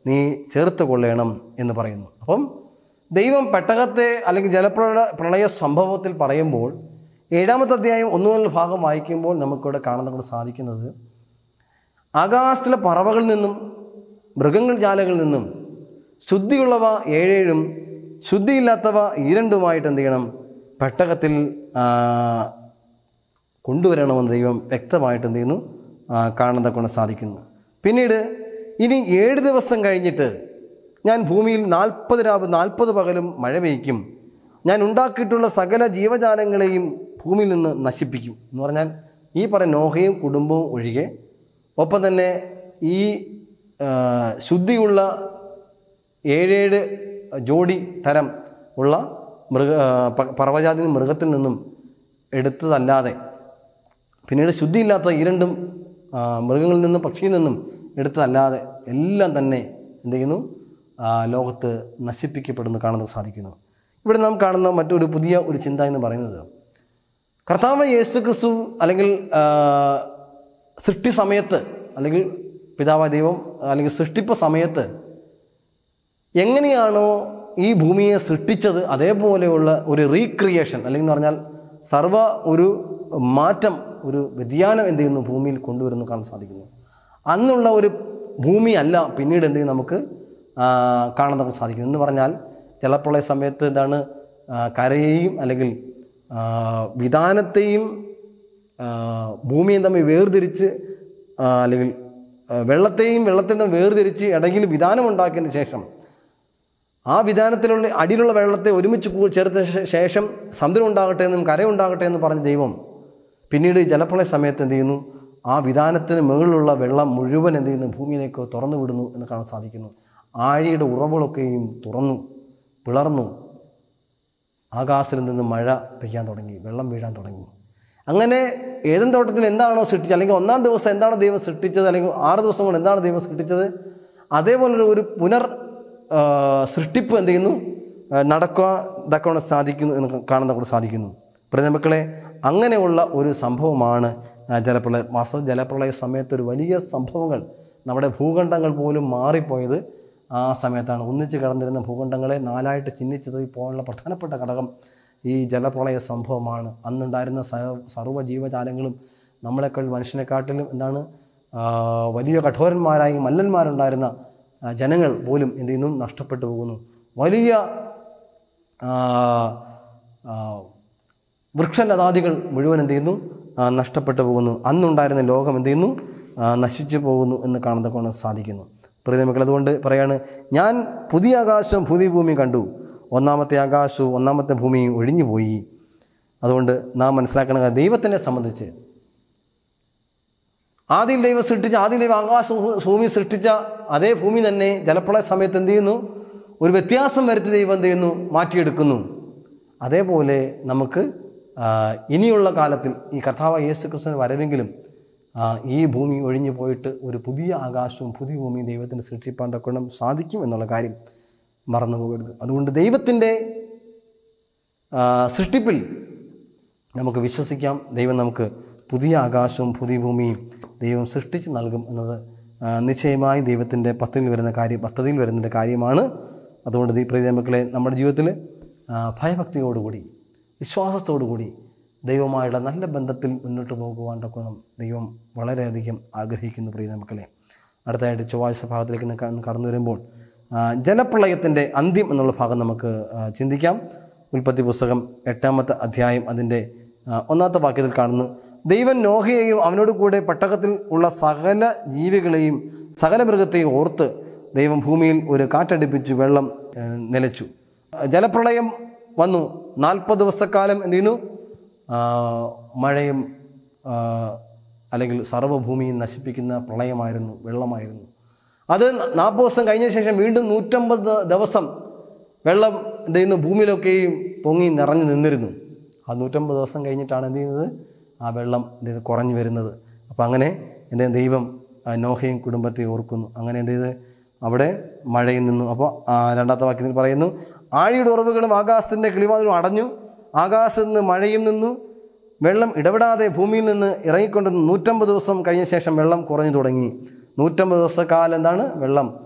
നീ ചേർത്ത് കൊള്ളണം എന്ന് പറയുന്നു അപ്പം ദൈവം പെട്ടകത്തെ അല്ലെങ്കിൽ ജലപ്രളയ പ്രളയ സംഭവത്തിൽ പറയുമ്പോൾ ഏഴാമത്തെ അധ്യായം ഒന്നു മുതൽ ഭാഗം വായിക്കുമ്പോൾ നമുക്കിവിടെ കാണാൻ കൊണ്ട് സാധിക്കുന്നത് ആകാശത്തിലെ പറവകളിൽ നിന്നും മൃഗങ്ങൾ ജാലകളിൽ നിന്നും ശുദ്ധിയുള്ളവ ഏഴേഴും ശുദ്ധിയില്ലാത്തവ ഈരണ്ടുമായിട്ട് എന്ത് ചെയ്യണം പെട്ടകത്തിൽ ആ, കൊണ്ടുവരണമെന്ന് ദൈവം വ്യക്തമായിട്ട് എന്ത് ചെയ്യുന്നു ആ, കാണാൻ കൊണ്ട് സാധിക്കുന്നു പിന്നീട് ഇനി ഏഴ് ദിവസം കഴിഞ്ഞിട്ട് ഞാൻ ഭൂമിയിൽ നാൽപ്പത് രാവ് നാൽപ്പത് പകലും മഴ പെയ്യ്ക്കും ഞാൻ ഉണ്ടാക്കിയിട്ടുള്ള സകല ജീവജാലങ്ങളെയും ഭൂമിയിൽ നിന്ന് നശിപ്പിക്കും എന്ന് പറഞ്ഞാൽ ഈ പറയുന്ന നോഹയും കുടുംബവും ഒഴികെ ഒപ്പം തന്നെ ഈ ആ, ശുദ്ധിയുള്ള ഏഴേഴ് ജോഡി തരം ഉള്ള മൃഗ ആ, പ- പറവജാതി മൃഗത്തിൽ നിന്നും എടുത്തതല്ലാതെ പിന്നീട് ശുദ്ധിയില്ലാത്ത ഈ രണ്ടും ആ, മൃഗങ്ങളിൽ നിന്നും പക്ഷിയിൽ നിന്നും എടുത്തതല്ലാതെ എല്ലാം തന്നെ എന്ത് ചെയ്യുന്നു ആ, ലോകത്ത് നശിപ്പിക്കപ്പെടുന്നു കാണാൻ സാധിക്കുന്നു ഇവിടെ നാം കാണുന്ന മറ്റൊരു പുതിയ ഒരു ചിന്ത എന്ന് പറയുന്നത് കർത്താവ് യേശു ക്രിസ്തു അല്ലെങ്കിൽ ആ, സൃഷ്ടി സമയത്ത് അല്ലെങ്കിൽ പിതാവായ ദൈവം അല്ലെങ്കിൽ സൃഷ്ടിപ്പ് സമയത്ത് എങ്ങനെയാണോ ഈ ഭൂമിയെ സൃഷ്ടിച്ചത് അതേപോലെയുള്ള ഒരു റീക്രിയേഷൻ അല്ലെങ്കിൽ എന്ന് പറഞ്ഞാൽ സർവ ഒരു മാറ്റം ഒരു വ്യതിയാനം എന്ത് ചെയ്യുന്നു ഭൂമിയിൽ കൊണ്ടുവരുന്നു കാണാൻ സാധിക്കുന്നു അന്നുള്ള ഒരു ഭൂമിയല്ല പിന്നീട് എന്ത് ചെയ്യും നമുക്ക് ആ, കാണാൻ നമുക്ക് സാധിക്കും എന്ന് പറഞ്ഞാൽ ജലപ്രളയ സമയത്ത് എന്താണ് ആ, കരയെയും അല്ലെങ്കിൽ ആ, വിധാനത്തെയും ആ, ഭൂമിയും തമ്മിൽ വേർതിരിച്ച് ആ, അല്ലെങ്കിൽ ആ, വെള്ളത്തെയും വെള്ളത്തിൽ നിന്നും വേർതിരിച്ച് ഇടയിൽ വിധാനം ഉണ്ടാക്കിയതിന് ശേഷം ആ വിധാനത്തിലുള്ള അടിയിലുള്ള വെള്ളത്തെ ഒരുമിച്ച് കൂ- ചേർത്ത ശേ- ശേഷം സമുദ്രം ഉണ്ടാകട്ടെ എന്നും കര ഉണ്ടാകട്ടെ എന്ന് പറഞ്ഞ ദൈവം പിന്നീട് ജലപ്രളയ സമയത്ത് എന്ത് ചെയ്യുന്നു ആ വിധാനത്തിന് മുകളിലുള്ള വെള്ളം മുഴുവൻ എന്ത് ചെയ്യുന്നു ഭൂമിയിലേക്ക് തുറന്നു വിടുന്നു എന്ന് കാണാൻ സാധിക്കുന്നു ആഴിയുടെ ഉറവുകളൊക്കെയും തുറന്നു പിളർന്നു ആകാശത്തിൽ നിന്ന് മഴ പെയ്യാൻ തുടങ്ങി വെള്ളം വീഴാൻ തുടങ്ങി അങ്ങനെ ഏതൻ തോട്ടത്തിൽ എന്താണോ സൃഷ്ടിച്ചത് അല്ലെങ്കിൽ ഒന്നാം ദിവസം എന്താണോ ദൈവം സൃഷ്ടിച്ചത് അല്ലെങ്കിൽ ആറ് ദിവസം കൊണ്ട് എന്താണ് ദൈവം സൃഷ്ടിച്ചത് അതേപോലെ ഒരു പുനർ ആ, സൃഷ്ടിപ്പ് എന്ത് ചെയ്യുന്നു ആ, നടക്കുക ഇതൊക്കെ സാധിക്കുന്നു എന്ന് കാണാൻ നമുക്ക് സാധിക്കുന്നു പ്രതിമക്കളെ അങ്ങനെയുള്ള ഒരു സംഭവമാണ് ആ, ജലപ്രളയ മാസ ജലപ്രളയ സമയത്ത് ഒരു വലിയ സംഭവങ്ങൾ നമ്മുടെ ഭൂഖണ്ഡങ്ങൾ പോലും മാറിപ്പോയത് ആ സമയത്താണ് ഒന്നിച്ച് കിടന്നിരുന്ന ഭൂഖണ്ഡങ്ങളെ നാലായിട്ട് ചിഹ്നിച്ചത് പോകാനുള്ള പ്രധാനപ്പെട്ട ഘടകം ഈ ജലപ്രളയ സംഭവമാണ് അന്നുണ്ടായിരുന്ന സ- സർവ്വ ജീവജാലങ്ങളും നമ്മളെക്കാൾ മനുഷ്യനെക്കാട്ടിലും എന്താണ് ആ, വലിയ കഠോരന്മാരായി മല്ലന്മാരുണ്ടായിരുന്ന ആ, ജനങ്ങൾ പോലും എന്ത് ചെയ്യുന്നു നഷ്ടപ്പെട്ടു പോകുന്നു വലിയ ആ, ആ, വൃക്ഷലതാദികൾ മുഴുവൻ എന്ത് ചെയ്യുന്നു ആ, നഷ്ടപ്പെട്ടു പോകുന്നു അന്നുണ്ടായിരുന്ന ലോകം എന്ത് ചെയ്യുന്നു ആ, നശിച്ചു പോകുന്നു എന്ന് കാണാൻ കൊണ്ട് സാധിക്കുന്നു പ്രിയമക്കൾ അതുകൊണ്ട് പറയാണ് ഞാൻ പുതിയ ആകാശവും പുതിയ ഭൂമിയും കണ്ടു ഒന്നാമത്തെ ആകാശവും ഒന്നാമത്തെ ഭൂമിയും ഒഴിഞ്ഞുപോയി അതുകൊണ്ട് നാം മനസ്സിലാക്കണം കാര്യം ദൈവത്തിനെ സംബന്ധിച്ച് ആദ്യം ദൈവം സൃഷ്ടിച്ച ആദ്യം ദൈവം ആകാശ ഭൂമി സൃഷ്ടിച്ച അതേ ഭൂമി തന്നെ ജലപ്രളയ സമയത്ത് എന്ത് ചെയ്യുന്നു ഒരു വ്യത്യാസം വരുത്തി ദൈവം എന്ത് ചെയ്യുന്നു മാറ്റിയെടുക്കുന്നു അതേപോലെ നമുക്ക് ആ, ഇനിയുള്ള കാലത്തിൽ ഈ കർത്താവ് യേശു ക്രിസ്തുവിന് വരവെങ്കിലും ആ, ഈ ഭൂമി ഒഴിഞ്ഞു പോയിട്ട് ഒരു പുതിയ ആകാശവും പുതിയ ഭൂമിയും ദൈവത്തിന് സൃഷ്ടിപ്പാൻ കൊണ്ടും സാധിക്കും എന്നുള്ള കാര്യം മറന്നു പോകരുത് അതുകൊണ്ട് ദൈവത്തിൻ്റെ ആ, സൃഷ്ടിപ്പിൽ നമുക്ക് വിശ്വസിക്കാം ദൈവം നമുക്ക് പുതിയ ആകാശവും പുതിയ ഭൂമിയും ദൈവം സൃഷ്ടിച്ച് നൽകും എന്നത് ആ, നിശ്ചയമായി ദൈവത്തിൻ്റെ പദ്ധതിയിൽ വരുന്ന കാര്യം പദ്ധതിയിൽ വരുന്ന കാര്യമാണ് അതുകൊണ്ട് ഈ പ്രിയ മക്കളെ നമ്മുടെ ജീവിതത്തിൽ ആ, ഭയഭക്തിയോടുകൂടി വിശ്വാസത്തോടുകൂടി ദൈവമായുള്ള നല്ല ബന്ധത്തിൽ മുന്നോട്ട് പോകുവാൻ തക്കണം ദൈവം വളരെയധികം ആഗ്രഹിക്കുന്നു പ്രിയ മക്കളെ അടുത്തതായിട്ട് ചൊവ്വാഴ്ച ഭാഗത്തിലേക്ക് ന- ക- കടന്നു വരുമ്പോൾ ആ, ജലപ്രളയത്തിൻ്റെ അന്ത്യം എന്നുള്ള ഭാഗം നമുക്ക് ആ, ചിന്തിക്കാം ഉൽപ്പത്തി പുസ്തകം എട്ടാമത്തെ അധ്യായം അതിൻ്റെ ആ, ഒന്നാമത്തെ വാക്യത്തിൽ കാണുന്നു ദൈവം നോഹയെയും അവനോട് കൂടെ പട്ടകത്തിൽ ഉള്ള സകല ജീവികളെയും സകല മൃഗത്തെയും ഓർത്ത് ദൈവം ഭൂമിയിൽ ഒരു കാറ്റടിപ്പിച്ചു വെള്ളം ആ, നിലച്ചു ജലപ്രളയം വന്നു നാൽപ്പത് ദിവസക്കാലം എന്ത് ചെയ്യുന്നു ആ, മഴയും ആ, അല്ലെങ്കിൽ സർവ്വഭൂമിയും നശിപ്പിക്കുന്ന പ്രളയമായിരുന്നു വെള്ളമായിരുന്നു അത് നാൽപ്പത് ദിവസം കഴിഞ്ഞ ശേഷം വീണ്ടും നൂറ്റമ്പത് ദിവസം വെള്ളം എന്ത് ചെയ്യുന്നു ഭൂമിയിലൊക്കെയും പൊങ്ങി നിറഞ്ഞു നിന്നിരുന്നു ആ നൂറ്റമ്പത് ദിവസം കഴിഞ്ഞിട്ടാണ് എന്ത് ചെയ്യുന്നത് ആ വെള്ളം എന്ത് ചെയ്ത് കുറഞ്ഞു വരുന്നത് അപ്പോൾ അങ്ങനെ എന്ത് ചെയ്യും? ദൈവം ആ, നോഹയും കുടുംബത്തെ ഓർക്കുന്നു അങ്ങനെ എന്ത് ചെയ്ത് അവിടെ മഴയിൽ നിന്നു അപ്പോൾ ആ, രണ്ടാമത്തെ വാക്യത്തിൽ പറയുന്നു ആഴിയുടെ ഉറവുകളും ആകാശത്തിൻ്റെ കിളിവാതിലും അടഞ്ഞു ആകാശത്ത് നിന്ന് മഴയും നിന്നു വെള്ളം ഇടപെടാതെ ഭൂമിയിൽ നിന്ന് ഇറങ്ങിക്കൊണ്ട് നൂറ്റമ്പത് ദിവസം കഴിഞ്ഞ ശേഷം വെള്ളം കുറഞ്ഞു തുടങ്ങി നൂറ്റമ്പത് ദിവസക്കാലം എന്താണ് വെള്ളം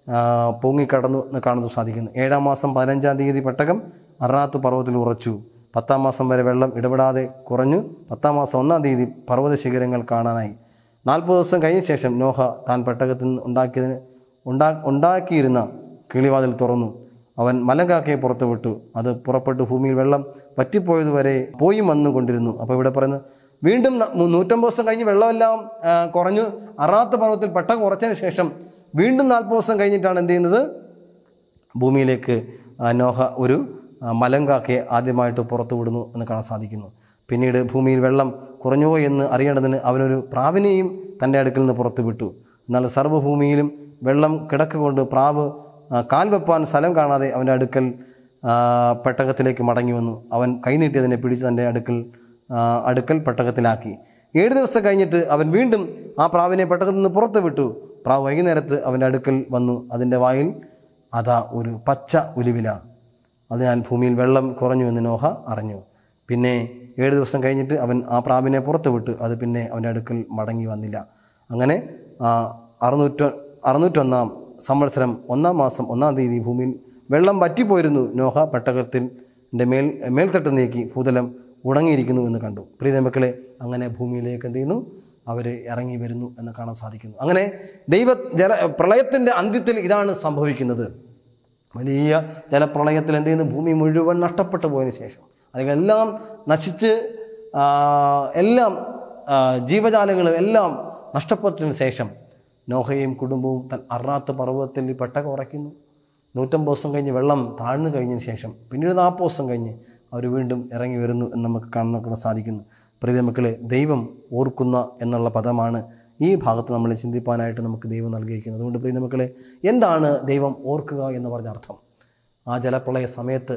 ആ, പൊങ്ങിക്കടന്നു എന്ന് കാണുന്നത് സാധിക്കുന്നു ഏഴാം മാസം പതിനഞ്ചാം തീയതി പെട്ടകം അറാത്ത് പർവ്വതത്തിൽ ഉറച്ചു പത്താം മാസം വരെ വെള്ളം ഇടപെടാതെ കുറഞ്ഞു പത്താം മാസം ഒന്നാം തീയതി പർവ്വത ശിഖരങ്ങൾ കാണാനായി നാൽപ്പത് ദിവസം കഴിഞ്ഞ ശേഷം നോഹ താൻ പെട്ടകത്തിൽ നിന്ന് ഉണ്ടാക്കിയതിന് ഉണ്ടാ ഉണ്ടാക്കിയിരുന്ന കിളിവാതിൽ തുറന്നു അവൻ മലങ്കാക്കയെ പുറത്തു വിട്ടു അത് പുറപ്പെട്ട് ഭൂമിയിൽ വെള്ളം വറ്റിപ്പോയതുവരെ പോയി വന്നുകൊണ്ടിരുന്നു അപ്പോൾ ഇവിടെ പറയുന്നത് വീണ്ടും ന- മു- നൂറ്റമ്പത് ദിവസം കഴിഞ്ഞ് വെള്ളമെല്ലാം ആ, കുറഞ്ഞു അറാത്ത പർവ്വതത്തിൽ പെട്ടകം ഉറച്ചതിന് ശേഷം വീണ്ടും നാൽപ്പത് ദിവസം കഴിഞ്ഞിട്ടാണ് എന്ത് ചെയ്യുന്നത് ഭൂമിയിലേക്ക് ആ, നോഹ ഒരു ആ, മലങ്കാക്കയെ ആദ്യമായിട്ട് പുറത്തു വിടുന്നു എന്ന് കാണാൻ സാധിക്കുന്നു പിന്നീട് ഭൂമിയിൽ വെള്ളം കുറഞ്ഞോ എന്ന് അറിയേണ്ടതിന് അവനൊരു പ്രാവിനെയും തൻ്റെ അടുക്കൽ നിന്ന് പുറത്തു വിട്ടു എന്നാൽ സർവ്വഭൂമിയിലും വെള്ളം കിടക്കുകൊണ്ട് പ്രാവ് ആ, കാൽ വെപ്പാൻ സ്ഥലം കാണാതെ അവൻ്റെ അടുക്കൽ ആ, പെട്ടകത്തിലേക്ക് മടങ്ങി വന്നു അവൻ കൈനീട്ടി അതിനെ പിടിച്ച് തൻ്റെ അടുക്കൽ ആ, അടുക്കൽ പെട്ടകത്തിലാക്കി ഏഴ് ദിവസം കഴിഞ്ഞിട്ട് അവൻ വീണ്ടും ആ പ്രാവിനെ പെട്ടകത്തിൽ നിന്ന് പുറത്ത് വിട്ടു പ്രാവ് വൈകുന്നേരത്ത് അവൻ്റെ അടുക്കൽ വന്നു അതിൻ്റെ വായിൽ അതാ ഒരു പച്ച ഉലുവില അതിനാൽ ഭൂമിയിൽ വെള്ളം കുറഞ്ഞു എന്ന് നോഹ അറിഞ്ഞു പിന്നെ ഏഴ് ദിവസം കഴിഞ്ഞിട്ട് അവൻ ആ പ്രാവിനെ പുറത്ത് വിട്ടു അത് പിന്നെ അവൻ്റെ അടുക്കൽ മടങ്ങി വന്നില്ല അങ്ങനെ ആ, അറുന്നൂറ്റ അറുന്നൂറ്റൊന്നാം സംവത്സരം ഒന്നാം മാസം ഒന്നാം തീയതി ഭൂമിയിൽ വെള്ളം വറ്റിപ്പോയിരുന്നു നോഹ പെട്ടകത്തിൻ്റെ മേൽ മേൽത്തട്ട് നീക്കി ഭൂതലം ഉണങ്ങിയിരിക്കുന്നു എന്ന് കണ്ടു പ്രീത മക്കളെ അങ്ങനെ ഭൂമിയിലേക്ക് എന്ത് ചെയ്യുന്നു അവർ ഇറങ്ങി വരുന്നു എന്ന് കാണാൻ സാധിക്കുന്നു അങ്ങനെ ദൈവ ജല പ്രളയത്തിൻ്റെ അന്ത്യത്തിൽ ഇതാണ് സംഭവിക്കുന്നത് വലിയ ജലപ്രളയത്തിൽ എന്ത് ചെയ്യുന്നു ഭൂമി മുഴുവൻ നഷ്ടപ്പെട്ടു പോയതിന് ശേഷം അല്ലെങ്കിൽ എല്ലാം നശിച്ച് ആ, എല്ലാം ആ, ജീവജാലങ്ങളും എല്ലാം നഷ്ടപ്പെട്ടതിന് ശേഷം നോഹയും കുടുംബവും തൻ അറാത്ത് പർവ്വതത്തിൽ ഈ പെട്ടകം ഉറയ്ക്കുന്നു നൂറ്റമ്പത് ദിവസം കഴിഞ്ഞ് വെള്ളം താഴ്ന്നു കഴിഞ്ഞതിന് ശേഷം പിന്നീട് നാൽപ്പത് ദിവസം കഴിഞ്ഞ് അവർ വീണ്ടും ഇറങ്ങി വരുന്നു എന്ന് നമുക്ക് കാണാൻ സാധിക്കുന്നു പ്രീതി മക്കളെ ദൈവം ഓർക്കുന്ന എന്നുള്ള പദമാണ് ഈ ഭാഗത്ത് നമ്മൾ ചിന്തിപ്പാനായിട്ട് നമുക്ക് ദൈവം നൽകിയിരിക്കുന്നത് അതുകൊണ്ട് പ്രീതി മക്കളെ എന്താണ് ദൈവം ഓർക്കുക എന്ന് പറഞ്ഞ അർത്ഥം ആ ജലപ്രളയ സമയത്ത്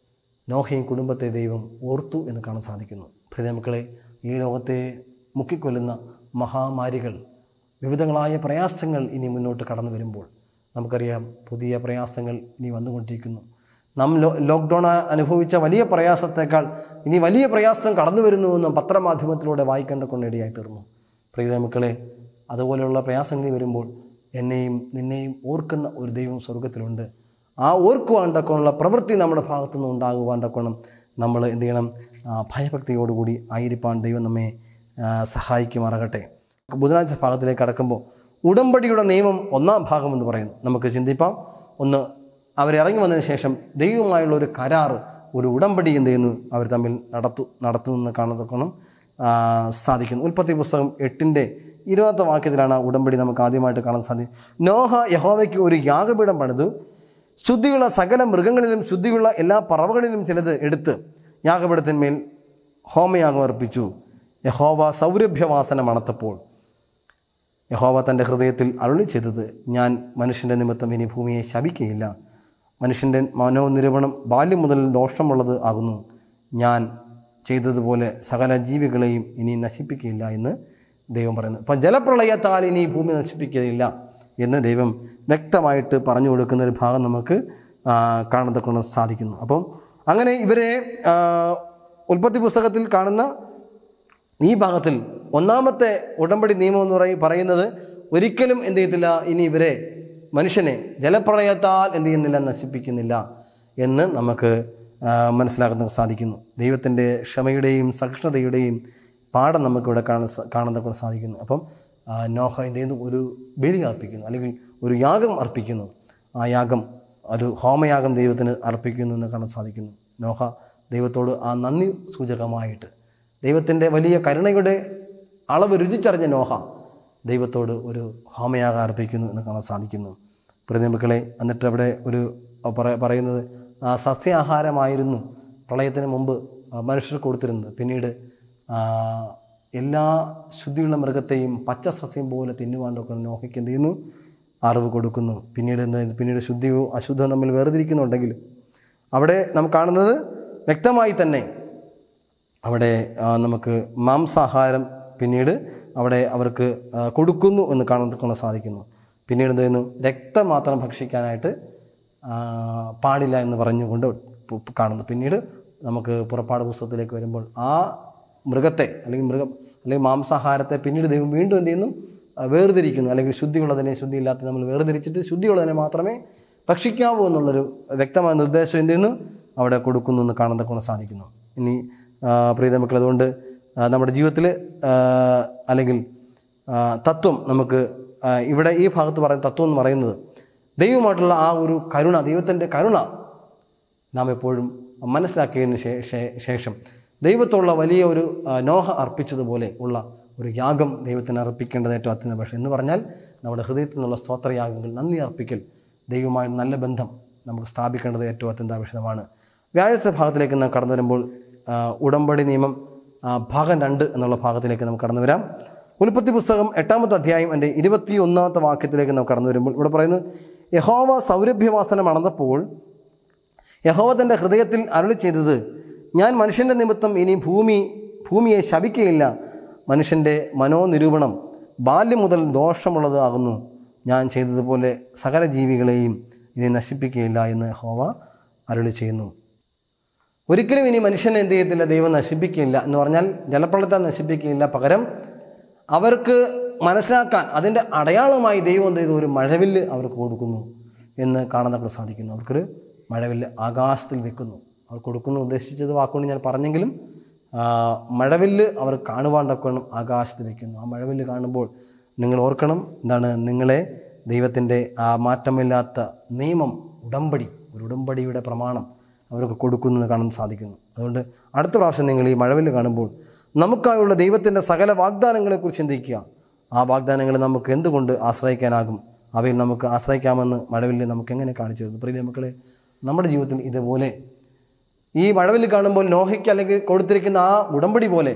നോഹയും കുടുംബത്തെ ദൈവം ഓർത്തു എന്ന് കാണാൻ സാധിക്കുന്നു പ്രിയ മക്കളെ ഈ ലോകത്തെ മുക്കിക്കൊല്ലുന്ന മഹാമാരികൾ വിവിധങ്ങളായ പ്രയാസങ്ങൾ ഇനി മുന്നോട്ട് കടന്നു വരുമ്പോൾ നമുക്കറിയാം പുതിയ പ്രയാസങ്ങൾ ഇനി വന്നുകൊണ്ടിരിക്കുന്നു നാം ലോ ലോക്ക്ഡൗൺ അനുഭവിച്ച വലിയ പ്രയാസത്തേക്കാൾ ഇനി വലിയ പ്രയാസം കടന്നു വരുന്നുവെന്ന് പത്രമാധ്യമത്തിലൂടെ വായിക്കേണ്ട കൊണ്ടിടയായി തീർന്നു പ്രിയ മക്കളെ അതുപോലെയുള്ള പ്രയാസങ്ങൾ വരുമ്പോൾ എന്നെയും നിന്നെയും ഓർക്കുന്ന ഒരു ദൈവം സ്വർഗത്തിലുണ്ട് ആ ഓർക്കുവാൻ തക്കമുള്ള പ്രവൃത്തി നമ്മുടെ ഭാഗത്തു നിന്ന് ഉണ്ടാകുവാൻ തക്കോണം നമ്മൾ എന്ത് ചെയ്യണം ആ, ഭയഭക്തിയോടുകൂടി ആയിരിക്കാൻ ദൈവം നമ്മെ ആ, സഹായിക്കുമാറാകട്ടെ ബുധനാഴ്ച ഭാഗത്തിലേക്ക് കടക്കുമ്പോൾ ഉടമ്പടിയുടെ നിയമം ഒന്നാം ഭാഗം എന്ന് പറയുന്നു നമുക്ക് ചിന്തിപ്പാം ഒന്ന് അവരിറങ്ങി വന്നതിന് ശേഷം ദൈവവുമായുള്ള ഒരു കരാർ ഒരു ഉടമ്പടി എന്ത് ചെയ്യുന്നു അവർ തമ്മിൽ നടത്തു നടത്തുമെന്ന് കാണത്തക്കണം സാധിക്കുന്നു ഉൽപ്പത്തി പുസ്തകം എട്ടിൻ്റെ ഇരുപത്തെ വാക്യത്തിലാണ് ആ ഉടമ്പടി നമുക്ക് ആദ്യമായിട്ട് കാണാൻ സാധിക്കും നോഹ യഹോവയ്ക്ക് ഒരു യാഗപീഠം പണിതു ശുദ്ധിയുള്ള സകല മൃഗങ്ങളിലും ശുദ്ധിയുള്ള എല്ലാ പറവകളിലും ചിലത് എടുത്ത് യാഗപീഠത്തിന്മേൽ ഹോമയാഗം അർപ്പിച്ചു യഹോവ സൗരഭ്യവാസന മണത്തപ്പോൾ യഹോവ തൻ്റെ ഹൃദയത്തിൽ അരുളി ചെയ്തത് ഞാൻ മനുഷ്യൻ്റെ നിമിത്തം ഇനി ഭൂമിയെ ശപിക്കുകയില്ല മനുഷ്യൻ്റെ മനോനിരൂപണം ബാല്യം മുതൽ ദോഷമുള്ളത് ആകുന്നു ഞാൻ ചെയ്തതുപോലെ സകല ജീവികളെയും ഇനി നശിപ്പിക്കുകയില്ല എന്ന് ദൈവം പറയുന്നു അപ്പം ജലപ്രളയത്താൽ ഇനി ഈ ഭൂമി നശിപ്പിക്കുകയില്ല എന്ന് ദൈവം വ്യക്തമായിട്ട് പറഞ്ഞു കൊടുക്കുന്ന ഒരു ഭാഗം നമുക്ക് ആ, കാണാൻ കൊണ്ട് സാധിക്കുന്നു അപ്പം അങ്ങനെ ഇവരെ ആ, ഉൽപ്പത്തി പുസ്തകത്തിൽ കാണുന്ന ഈ ഭാഗത്തിൽ ഒന്നാമത്തെ ഉടമ്പടി നിയമം എന്ന് പറയും പറയുന്നത് ഒരിക്കലും എന്ത് ചെയ്യത്തില്ല ഇനി ഇവരെ മനുഷ്യനെ ജലപ്രളയത്താൽ എന്ത് ചെയ്യുന്നില്ല നശിപ്പിക്കുന്നില്ല എന്ന് നമുക്ക് ആ, മനസ്സിലാക്കാൻ സാധിക്കുന്നു ദൈവത്തിൻ്റെ ക്ഷമയുടെയും സഹിഷ്ണുതയുടെയും പാഠം നമുക്കിവിടെ കാണാൻ സ- കാണാൻ കൊണ്ട് സാധിക്കുന്നു അപ്പം ആ, നോഹ എന്ത് ചെയ്യുന്നു ഒരു ബലി അർപ്പിക്കുന്നു അല്ലെങ്കിൽ ഒരു യാഗം അർപ്പിക്കുന്നു ആ യാഗം ഒരു ഹോമയാഗം ദൈവത്തിന് അർപ്പിക്കുന്നു എന്ന് കാണാൻ സാധിക്കുന്നു നോഹ ദൈവത്തോട് ആ നന്ദി സൂചകമായിട്ട് ദൈവത്തിൻ്റെ വലിയ കരുണയുടെ അളവ് രുചിച്ചറിഞ്ഞ നോഹ ദൈവത്തോട് ഒരു ഹോമയാഗം അർപ്പിക്കുന്നു എന്ന് കാണാൻ സാധിക്കുന്നു പ്രതിമക്കളെ എന്നിട്ട് അവിടെ ഒരു പറ- പറയുന്നത് ആ സസ്യാഹാരമായിരുന്നു പ്രളയത്തിന് മുമ്പ് ആ, മനുഷ്യർക്ക് കൊടുത്തിരുന്നത് പിന്നീട് ആ, എല്ലാ ശുദ്ധിയുള്ള മൃഗത്തെയും പച്ച സസ്യം പോലെ തിന്നുവാണ്ടൊക്കെ നോഹയ്ക്ക് എന്ത് ചെയ്യുന്നു അറിവ് കൊടുക്കുന്നു പിന്നീട് എന്ത് പിന്നീട് ശുദ്ധിയോ അശുദ്ധവും തമ്മിൽ വേർതിരിക്കുന്നുണ്ടെങ്കിൽ അവിടെ നാം കാണുന്നത് വ്യക്തമായി തന്നെ അവിടെ ആ, നമുക്ക് മാംസാഹാരം പിന്നീട് അവിടെ അവർക്ക് ആ, കൊടുക്കുന്നു എന്ന് കാണാൻ കാണാൻ സാധിക്കുന്നു പിന്നീട് എന്ത് ചെയ്യുന്നു രക്തം മാത്രം ഭക്ഷിക്കാനായിട്ട് ആ, പാടില്ല എന്ന് പറഞ്ഞുകൊണ്ട് പു- പു- കാണുന്നു പിന്നീട് നമുക്ക് പുറപ്പാട് പുസ്തകത്തിലേക്ക് വരുമ്പോൾ ആ മൃഗത്തെ അല്ലെങ്കിൽ മൃഗം അല്ലെങ്കിൽ മാംസാഹാരത്തെ പിന്നീട് ദൈവം വീണ്ടും എന്ത് ചെയ്യുന്നു ആ, വേർതിരിക്കുന്നു അല്ലെങ്കിൽ ശുദ്ധിയുള്ളതിനെ ശുദ്ധിയില്ലാത്ത നമ്മൾ വേർതിരിച്ചിട്ട് ശുദ്ധിയുള്ളതിനെ മാത്രമേ ഭക്ഷിക്കാവൂ എന്നുള്ളൊരു വ്യക്തമായ നിർദ്ദേശം ഇതിൽ നിന്ന് അവിടെ കൊടുക്കുന്നു എന്ന് കാണാൻ തക്കൊണ്ട് സാധിക്കുന്നു ഇനി ആ, പ്രിയ മക്കൾ അതുകൊണ്ട് ആ, നമ്മുടെ ജീവിതത്തിൽ അല്ലെങ്കിൽ ആ, തത്വം നമുക്ക് ആ, ഇവിടെ ഈ ഭാഗത്ത് പറയുന്ന തത്വം എന്ന് പറയുന്നത് ദൈവമായിട്ടുള്ള ആ ഒരു കരുണ ദൈവത്തിൻ്റെ കരുണ നാം എപ്പോഴും മനസ്സിലാക്കിയതിന് ശേ- ശേ- ശേഷം ദൈവത്തോടുള്ള വലിയ ഒരു ആ, നോഹ അർപ്പിച്ചതുപോലെ ഉള്ള ഒരു യാഗം ദൈവത്തിന് അർപ്പിക്കേണ്ടത് ഏറ്റവും അത്യന്താപേക്ഷ എന്ന് പറഞ്ഞാൽ നമ്മുടെ ഹൃദയത്തിൽ നിന്നുള്ള സ്തോത്രയാഗങ്ങൾ നന്ദി അർപ്പിക്കൽ ദൈവവുമായി നല്ല ബന്ധം നമുക്ക് സ്ഥാപിക്കേണ്ടത് ഏറ്റവും അത്യന്താപേക്ഷിതമാണ് വ്യാഴത്തെ ഭാഗത്തിലേക്ക് നാം കടന്നു വരുമ്പോൾ ആ, ഉടമ്പടി നിയമം ആ, ഭാഗം രണ്ട് എന്നുള്ള ഭാഗത്തിലേക്ക് നമുക്ക് കടന്നു വരാം ഉൽപ്പത്തി പുസ്തകം എട്ടാമത്തെ അധ്യായം എൻ്റെ ഇരുപത്തി ഒന്നാമത്തെ വാക്യത്തിലേക്ക് നാം കടന്നു വരുമ്പോൾ ഇവിടെ പറയുന്നത് യഹോവ സൗരഭ്യവാസനം അണന്നപ്പോൾ യഹോവ തൻ്റെ ഹൃദയത്തിൽ അരുളി ചെയ്തത് ഞാൻ മനുഷ്യൻ്റെ നിമിത്തം ഇനി ഭൂമി ഭൂമിയെ ശപിക്കുകയില്ല മനുഷ്യൻ്റെ മനോനിരൂപണം ബാല്യം മുതൽ ദോഷമുള്ളത് ആകുന്നു ഞാൻ ചെയ്തതുപോലെ സകല ജീവികളെയും ഇനി നശിപ്പിക്കുകയില്ല എന്ന് യഹോവ അരുളി ചെയ്യുന്നു ഒരിക്കലും ഇനി മനുഷ്യനെ എന്ത് ചെയ്യത്തില്ല ദൈവം നശിപ്പിക്കുകയില്ല എന്ന് പറഞ്ഞാൽ ജലപ്രളയത്തെ നശിപ്പിക്കുകയില്ല പകരം അവർക്ക് മനസ്സിലാക്കാൻ അതിൻ്റെ അടയാളമായി ദൈവം എന്ത് ചെയ്തു ഒരു മഴവില്ല് അവർക്ക് കൊടുക്കുന്നു എന്ന് കാണാൻ നമുക്ക് സാധിക്കുന്നു അവർക്കൊരു മഴവില്ല് ആകാശത്തിൽ വെക്കുന്നു അവർ കൊടുക്കുന്നു ഉദ്ദേശിച്ചത് വാക്കുകൊണ്ട് ഞാൻ പറഞ്ഞെങ്കിലും ആ, മഴവില്ല് അവർ കാണുവാൻ തക്കണം ആകാശത്ത് വെക്കുന്നു ആ മഴവില്ല് കാണുമ്പോൾ നിങ്ങൾ ഓർക്കണം എന്താണ് നിങ്ങളെ ദൈവത്തിൻ്റെ ആ മാറ്റമില്ലാത്ത നിയമം ഉടമ്പടി ഒരു ഉടമ്പടിയുടെ പ്രമാണം അവർക്ക് കൊടുക്കുന്നു എന്ന് കാണാൻ സാധിക്കുന്നു അതുകൊണ്ട് അടുത്ത പ്രാവശ്യം നിങ്ങൾ ഈ മഴവില്ല് കാണുമ്പോൾ നമുക്കായുള്ള ദൈവത്തിൻ്റെ സകല വാഗ്ദാനങ്ങളെക്കുറിച്ച് ചിന്തിക്കുക ആ വാഗ്ദാനങ്ങൾ നമുക്ക് എന്തുകൊണ്ട് ആശ്രയിക്കാനാകും അവയിൽ നമുക്ക് ആശ്രയിക്കാമെന്ന് മഴവില്ല് നമുക്ക് എങ്ങനെ കാണിച്ചു തരുന്നു പ്രിയ മക്കളെ നമ്മുടെ ജീവിതത്തിൽ ഇതുപോലെ ഈ മഴവില്ല് കാണുമ്പോൾ നോഹയ്ക്ക് അല്ലെങ്കിൽ കൊടുത്തിരിക്കുന്ന ആ ഉടമ്പടി പോലെ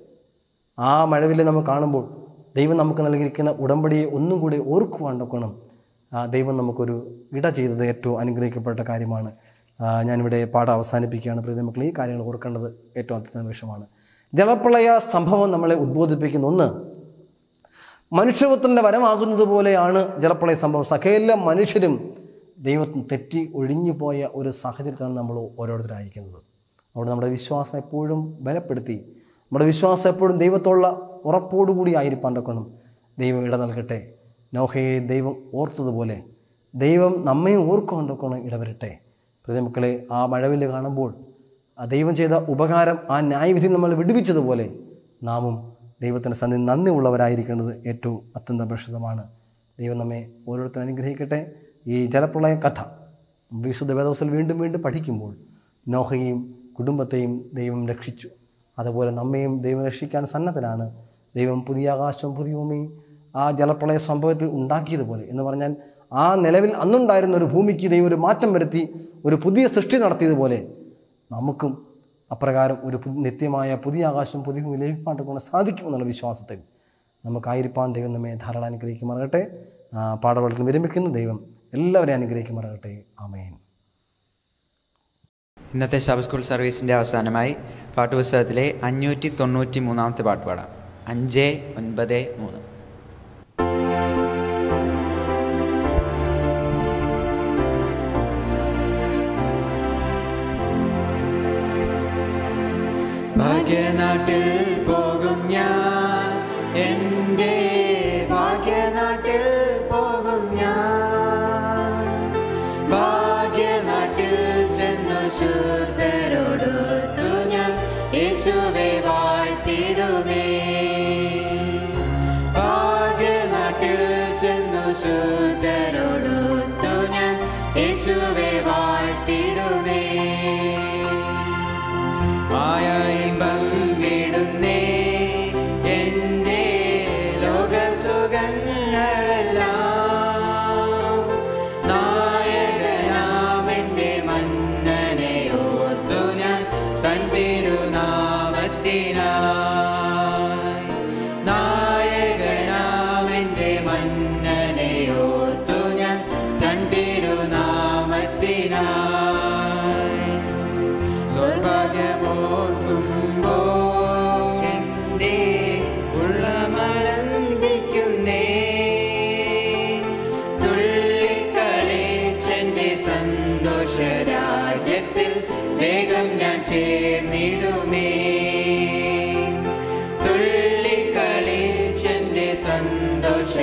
ആ മഴവില്ല് നമ്മൾ കാണുമ്പോൾ ദൈവം നമുക്ക് നൽകിയിരിക്കുന്ന ഉടമ്പടിയെ ഒന്നും കൂടി ഓർക്കുവാൻ നോക്കണം ആ ദൈവം നമുക്കൊരു ഇട ചെയ്തത് ഏറ്റവും അനുഗ്രഹിക്കപ്പെട്ട കാര്യമാണ് ആ, ഞാനിവിടെ പാഠം അവസാനിപ്പിക്കുകയാണ് പ്രിയ മക്കളെ ഈ കാര്യങ്ങൾ ഓർക്കേണ്ടത് ഏറ്റവും അത്യാവശ്യമാണ് ജലപ്രളയ സംഭവം നമ്മളെ ഉദ്ബോധിപ്പിക്കുന്ന ഒന്ന് മനുഷ്യപുത്രൻ്റെ വരമാകുന്നത് പോലെയാണ് ജലപ്രളയ സംഭവം സകല മനുഷ്യരും ദൈവത്തിന് തെറ്റി ഒഴിഞ്ഞു പോയ ഒരു സാഹചര്യത്തിലാണ് നമ്മൾ ഓരോരുത്തരായിരിക്കുന്നത് അവിടെ നമ്മുടെ വിശ്വാസം എപ്പോഴും ബലപ്പെടുത്തി നമ്മുടെ വിശ്വാസം എപ്പോഴും ദൈവത്തോടുള്ള ഉറപ്പോടുകൂടി ആയിരിക്കാൻ തൊക്കണം ദൈവം ഇട നൽകട്ടെ നോഹയെ ദൈവം ഓർത്തതുപോലെ ദൈവം നമ്മയും ഓർക്കുവാൻ തൊക്കണം ഇടവരട്ടെ മക്കളെ ആ മഴവില്ല് കാണുമ്പോൾ ആ ദൈവം ചെയ്ത ഉപകാരം ആ ന്യായവിധി നമ്മൾ വിടുവിച്ചതുപോലെ നാമും ദൈവത്തിൻ്റെ സന്ധി നന്ദി ഉള്ളവരായിരിക്കേണ്ടത് ഏറ്റവും അത്യന്താപേക്ഷിതമാണ് ദൈവം നമ്മെ ഓരോരുത്തരും അനുഗ്രഹിക്കട്ടെ ഈ ജലപ്രളയ കഥ വിശുദ്ധ വേദവസൽ വീണ്ടും വീണ്ടും പഠിക്കുമ്പോൾ നോഹയെയും കുടുംബത്തെയും ദൈവം രക്ഷിച്ചു അതുപോലെ നമ്മയും ദൈവം രക്ഷിക്കാൻ സന്നദ്ധനാണ് ദൈവം പുതിയ ആകാശവും പുതിയ ഭൂമിയും ആ ജലപ്രളയ സംഭവത്തിൽ ഉണ്ടാക്കിയതുപോലെ എന്ന് പറഞ്ഞാൽ ആ നിലവിൽ അന്നുണ്ടായിരുന്ന ഒരു ഭൂമിക്ക് ദൈവം ഒരു മാറ്റം വരുത്തി ഒരു പുതിയ സൃഷ്ടി നടത്തിയതുപോലെ നമുക്കും അപ്രകാരം ഒരു പു- നിത്യമായ പുതിയ ആകാശം പുതിയ ഭൂമി ലഭിക്കാൻ കൊണ്ട് സാധിക്കുമെന്നുള്ള വിശ്വാസത്തിൽ നമുക്കായിരിക്കാൻ ദൈവം നമ്മെ ധാരാളം അനുഗ്രഹിക്കുമാറാകട്ടെ ആ, പാഠപഠനത്തിൽ വിരമിക്കുന്ന ദൈവം എല്ലാവരെയും അനുഗ്രഹിക്കുമാറാകട്ടെ ആമേൻ ഇന്നത്തെ സബ് സ്കൂൾ സർവീസിൻ്റെ അവസാനമായി പാട്ടുപുസ്തകത്തിലെ അഞ്ഞൂറ്റി തൊണ്ണൂറ്റി മൂന്നാമത്തെ പാട്ട് പാടാം അഞ്ച് ഒൻപത് മൂന്ന് ഭാഗ്യനാട്ടിൽ പോകും ഞാൻ എൻ്റെ ഭാഗ്യനാട്ടിൽ പോകും ഞാൻ ഭാഗ്യനാട്ടിൽ ചെന്നു ശുദ്ധരോടൊത്തു ഞാൻ യേശുവെ വാഴ്ത്തിടുമേ ഭാഗ്യനാട്ടിൽ ചെന്നു ശുദ്ധരോടൊത്തു ഞാൻ യേശുവെ വാഴ്ത്തിടുമേ മായയിൽ പങ്കിടുന്നേ എൻ്റെ ലോകസുഖങ്ങളെല്ലാം നായകനാമെൻ്റെ മന്നനെ ഓർത്തു ഞാൻ തൻ തിരുനാമത്തിനായി നായകനാമെൻ്റെ മന്നനെ ഓർത്തു ഞാൻ തൻ തിരുനാമത്തിനായി സ്വർഭാഗ്യമോർക്കുമ്പോൾ എൻ്റെ ഉള്ളമനന്ദിക്കുന്നേ തുള്ളിക്കളിച്ചെൻ്റെ സന്തോഷരാജ്യത്തിൽ വേഗം ഞാൻ ചേർന്നിടുമേ തുള്ളിക്കളിച്ചെൻ്റെ സന്തോഷ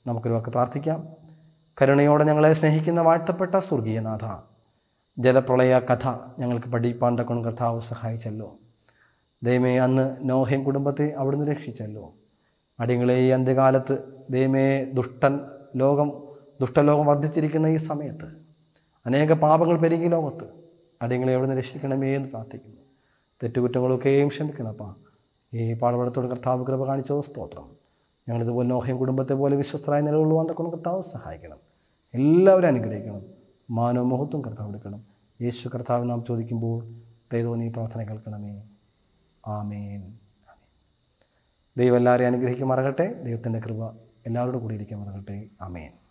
നമുക്കൊരു വാക്ക് പ്രാർത്ഥിക്കാം കരുണയോടെ ഞങ്ങളെ സ്നേഹിക്കുന്ന വാഴ്ത്തപ്പെട്ട സ്വർഗീയനാഥ ജലപ്രളയ കഥ ഞങ്ങൾക്ക് പഠിപ്പാൻ കൊണ്ട് കർത്താവ് സഹായിച്ചല്ലോ ദൈവമേ അന്ന് നോഹയും കുടുംബത്തെ അവിടുന്ന് രക്ഷിച്ചല്ലോ അടിങ്ങളെ ഈ അന്ത്യകാലത്ത് ദൈവമേ ദുഷ്ടൻ ലോകം ദുഷ്ടലോകം വർദ്ധിച്ചിരിക്കുന്ന ഈ സമയത്ത് അനേക പാപങ്ങൾ പെരുകി ലോകത്ത് അടിങ്ങളെ അവിടുന്ന് രക്ഷിക്കണമേ എന്ന് പ്രാർത്ഥിക്കുന്നു തെറ്റുകുറ്റങ്ങളൊക്കെയും ക്ഷമിക്കണപ്പാ ഈ പാടുപടത്തോട് കർത്താവ് കൃപ കാണിച്ചോ സ്തോത്രം ഞങ്ങളിതുപോലെ നോഹയും കുടുംബത്തെ പോലെ വിശ്വസ്തരായി നിലകൊള്ളുവാൻ കൊണ്ട് കർത്താവ് സഹായിക്കണം എല്ലാവരും അനുഗ്രഹിക്കണം മാനവ മഹത്വം കർത്താവ് എടുക്കണം യേശു കർത്താവ് നാം ചോദിക്കുമ്പോൾ ദൈവം നീ പ്രാർത്ഥന കേൾക്കണമേ ആമേൻ ദൈവം എല്ലാവരെയും അനുഗ്രഹിക്കുമാറാകട്ടെ ദൈവത്തിൻ്റെ കൃപ എല്ലാവരോടും കൂടി ഇരിക്കുമാറാകട്ടെ ആമേൻ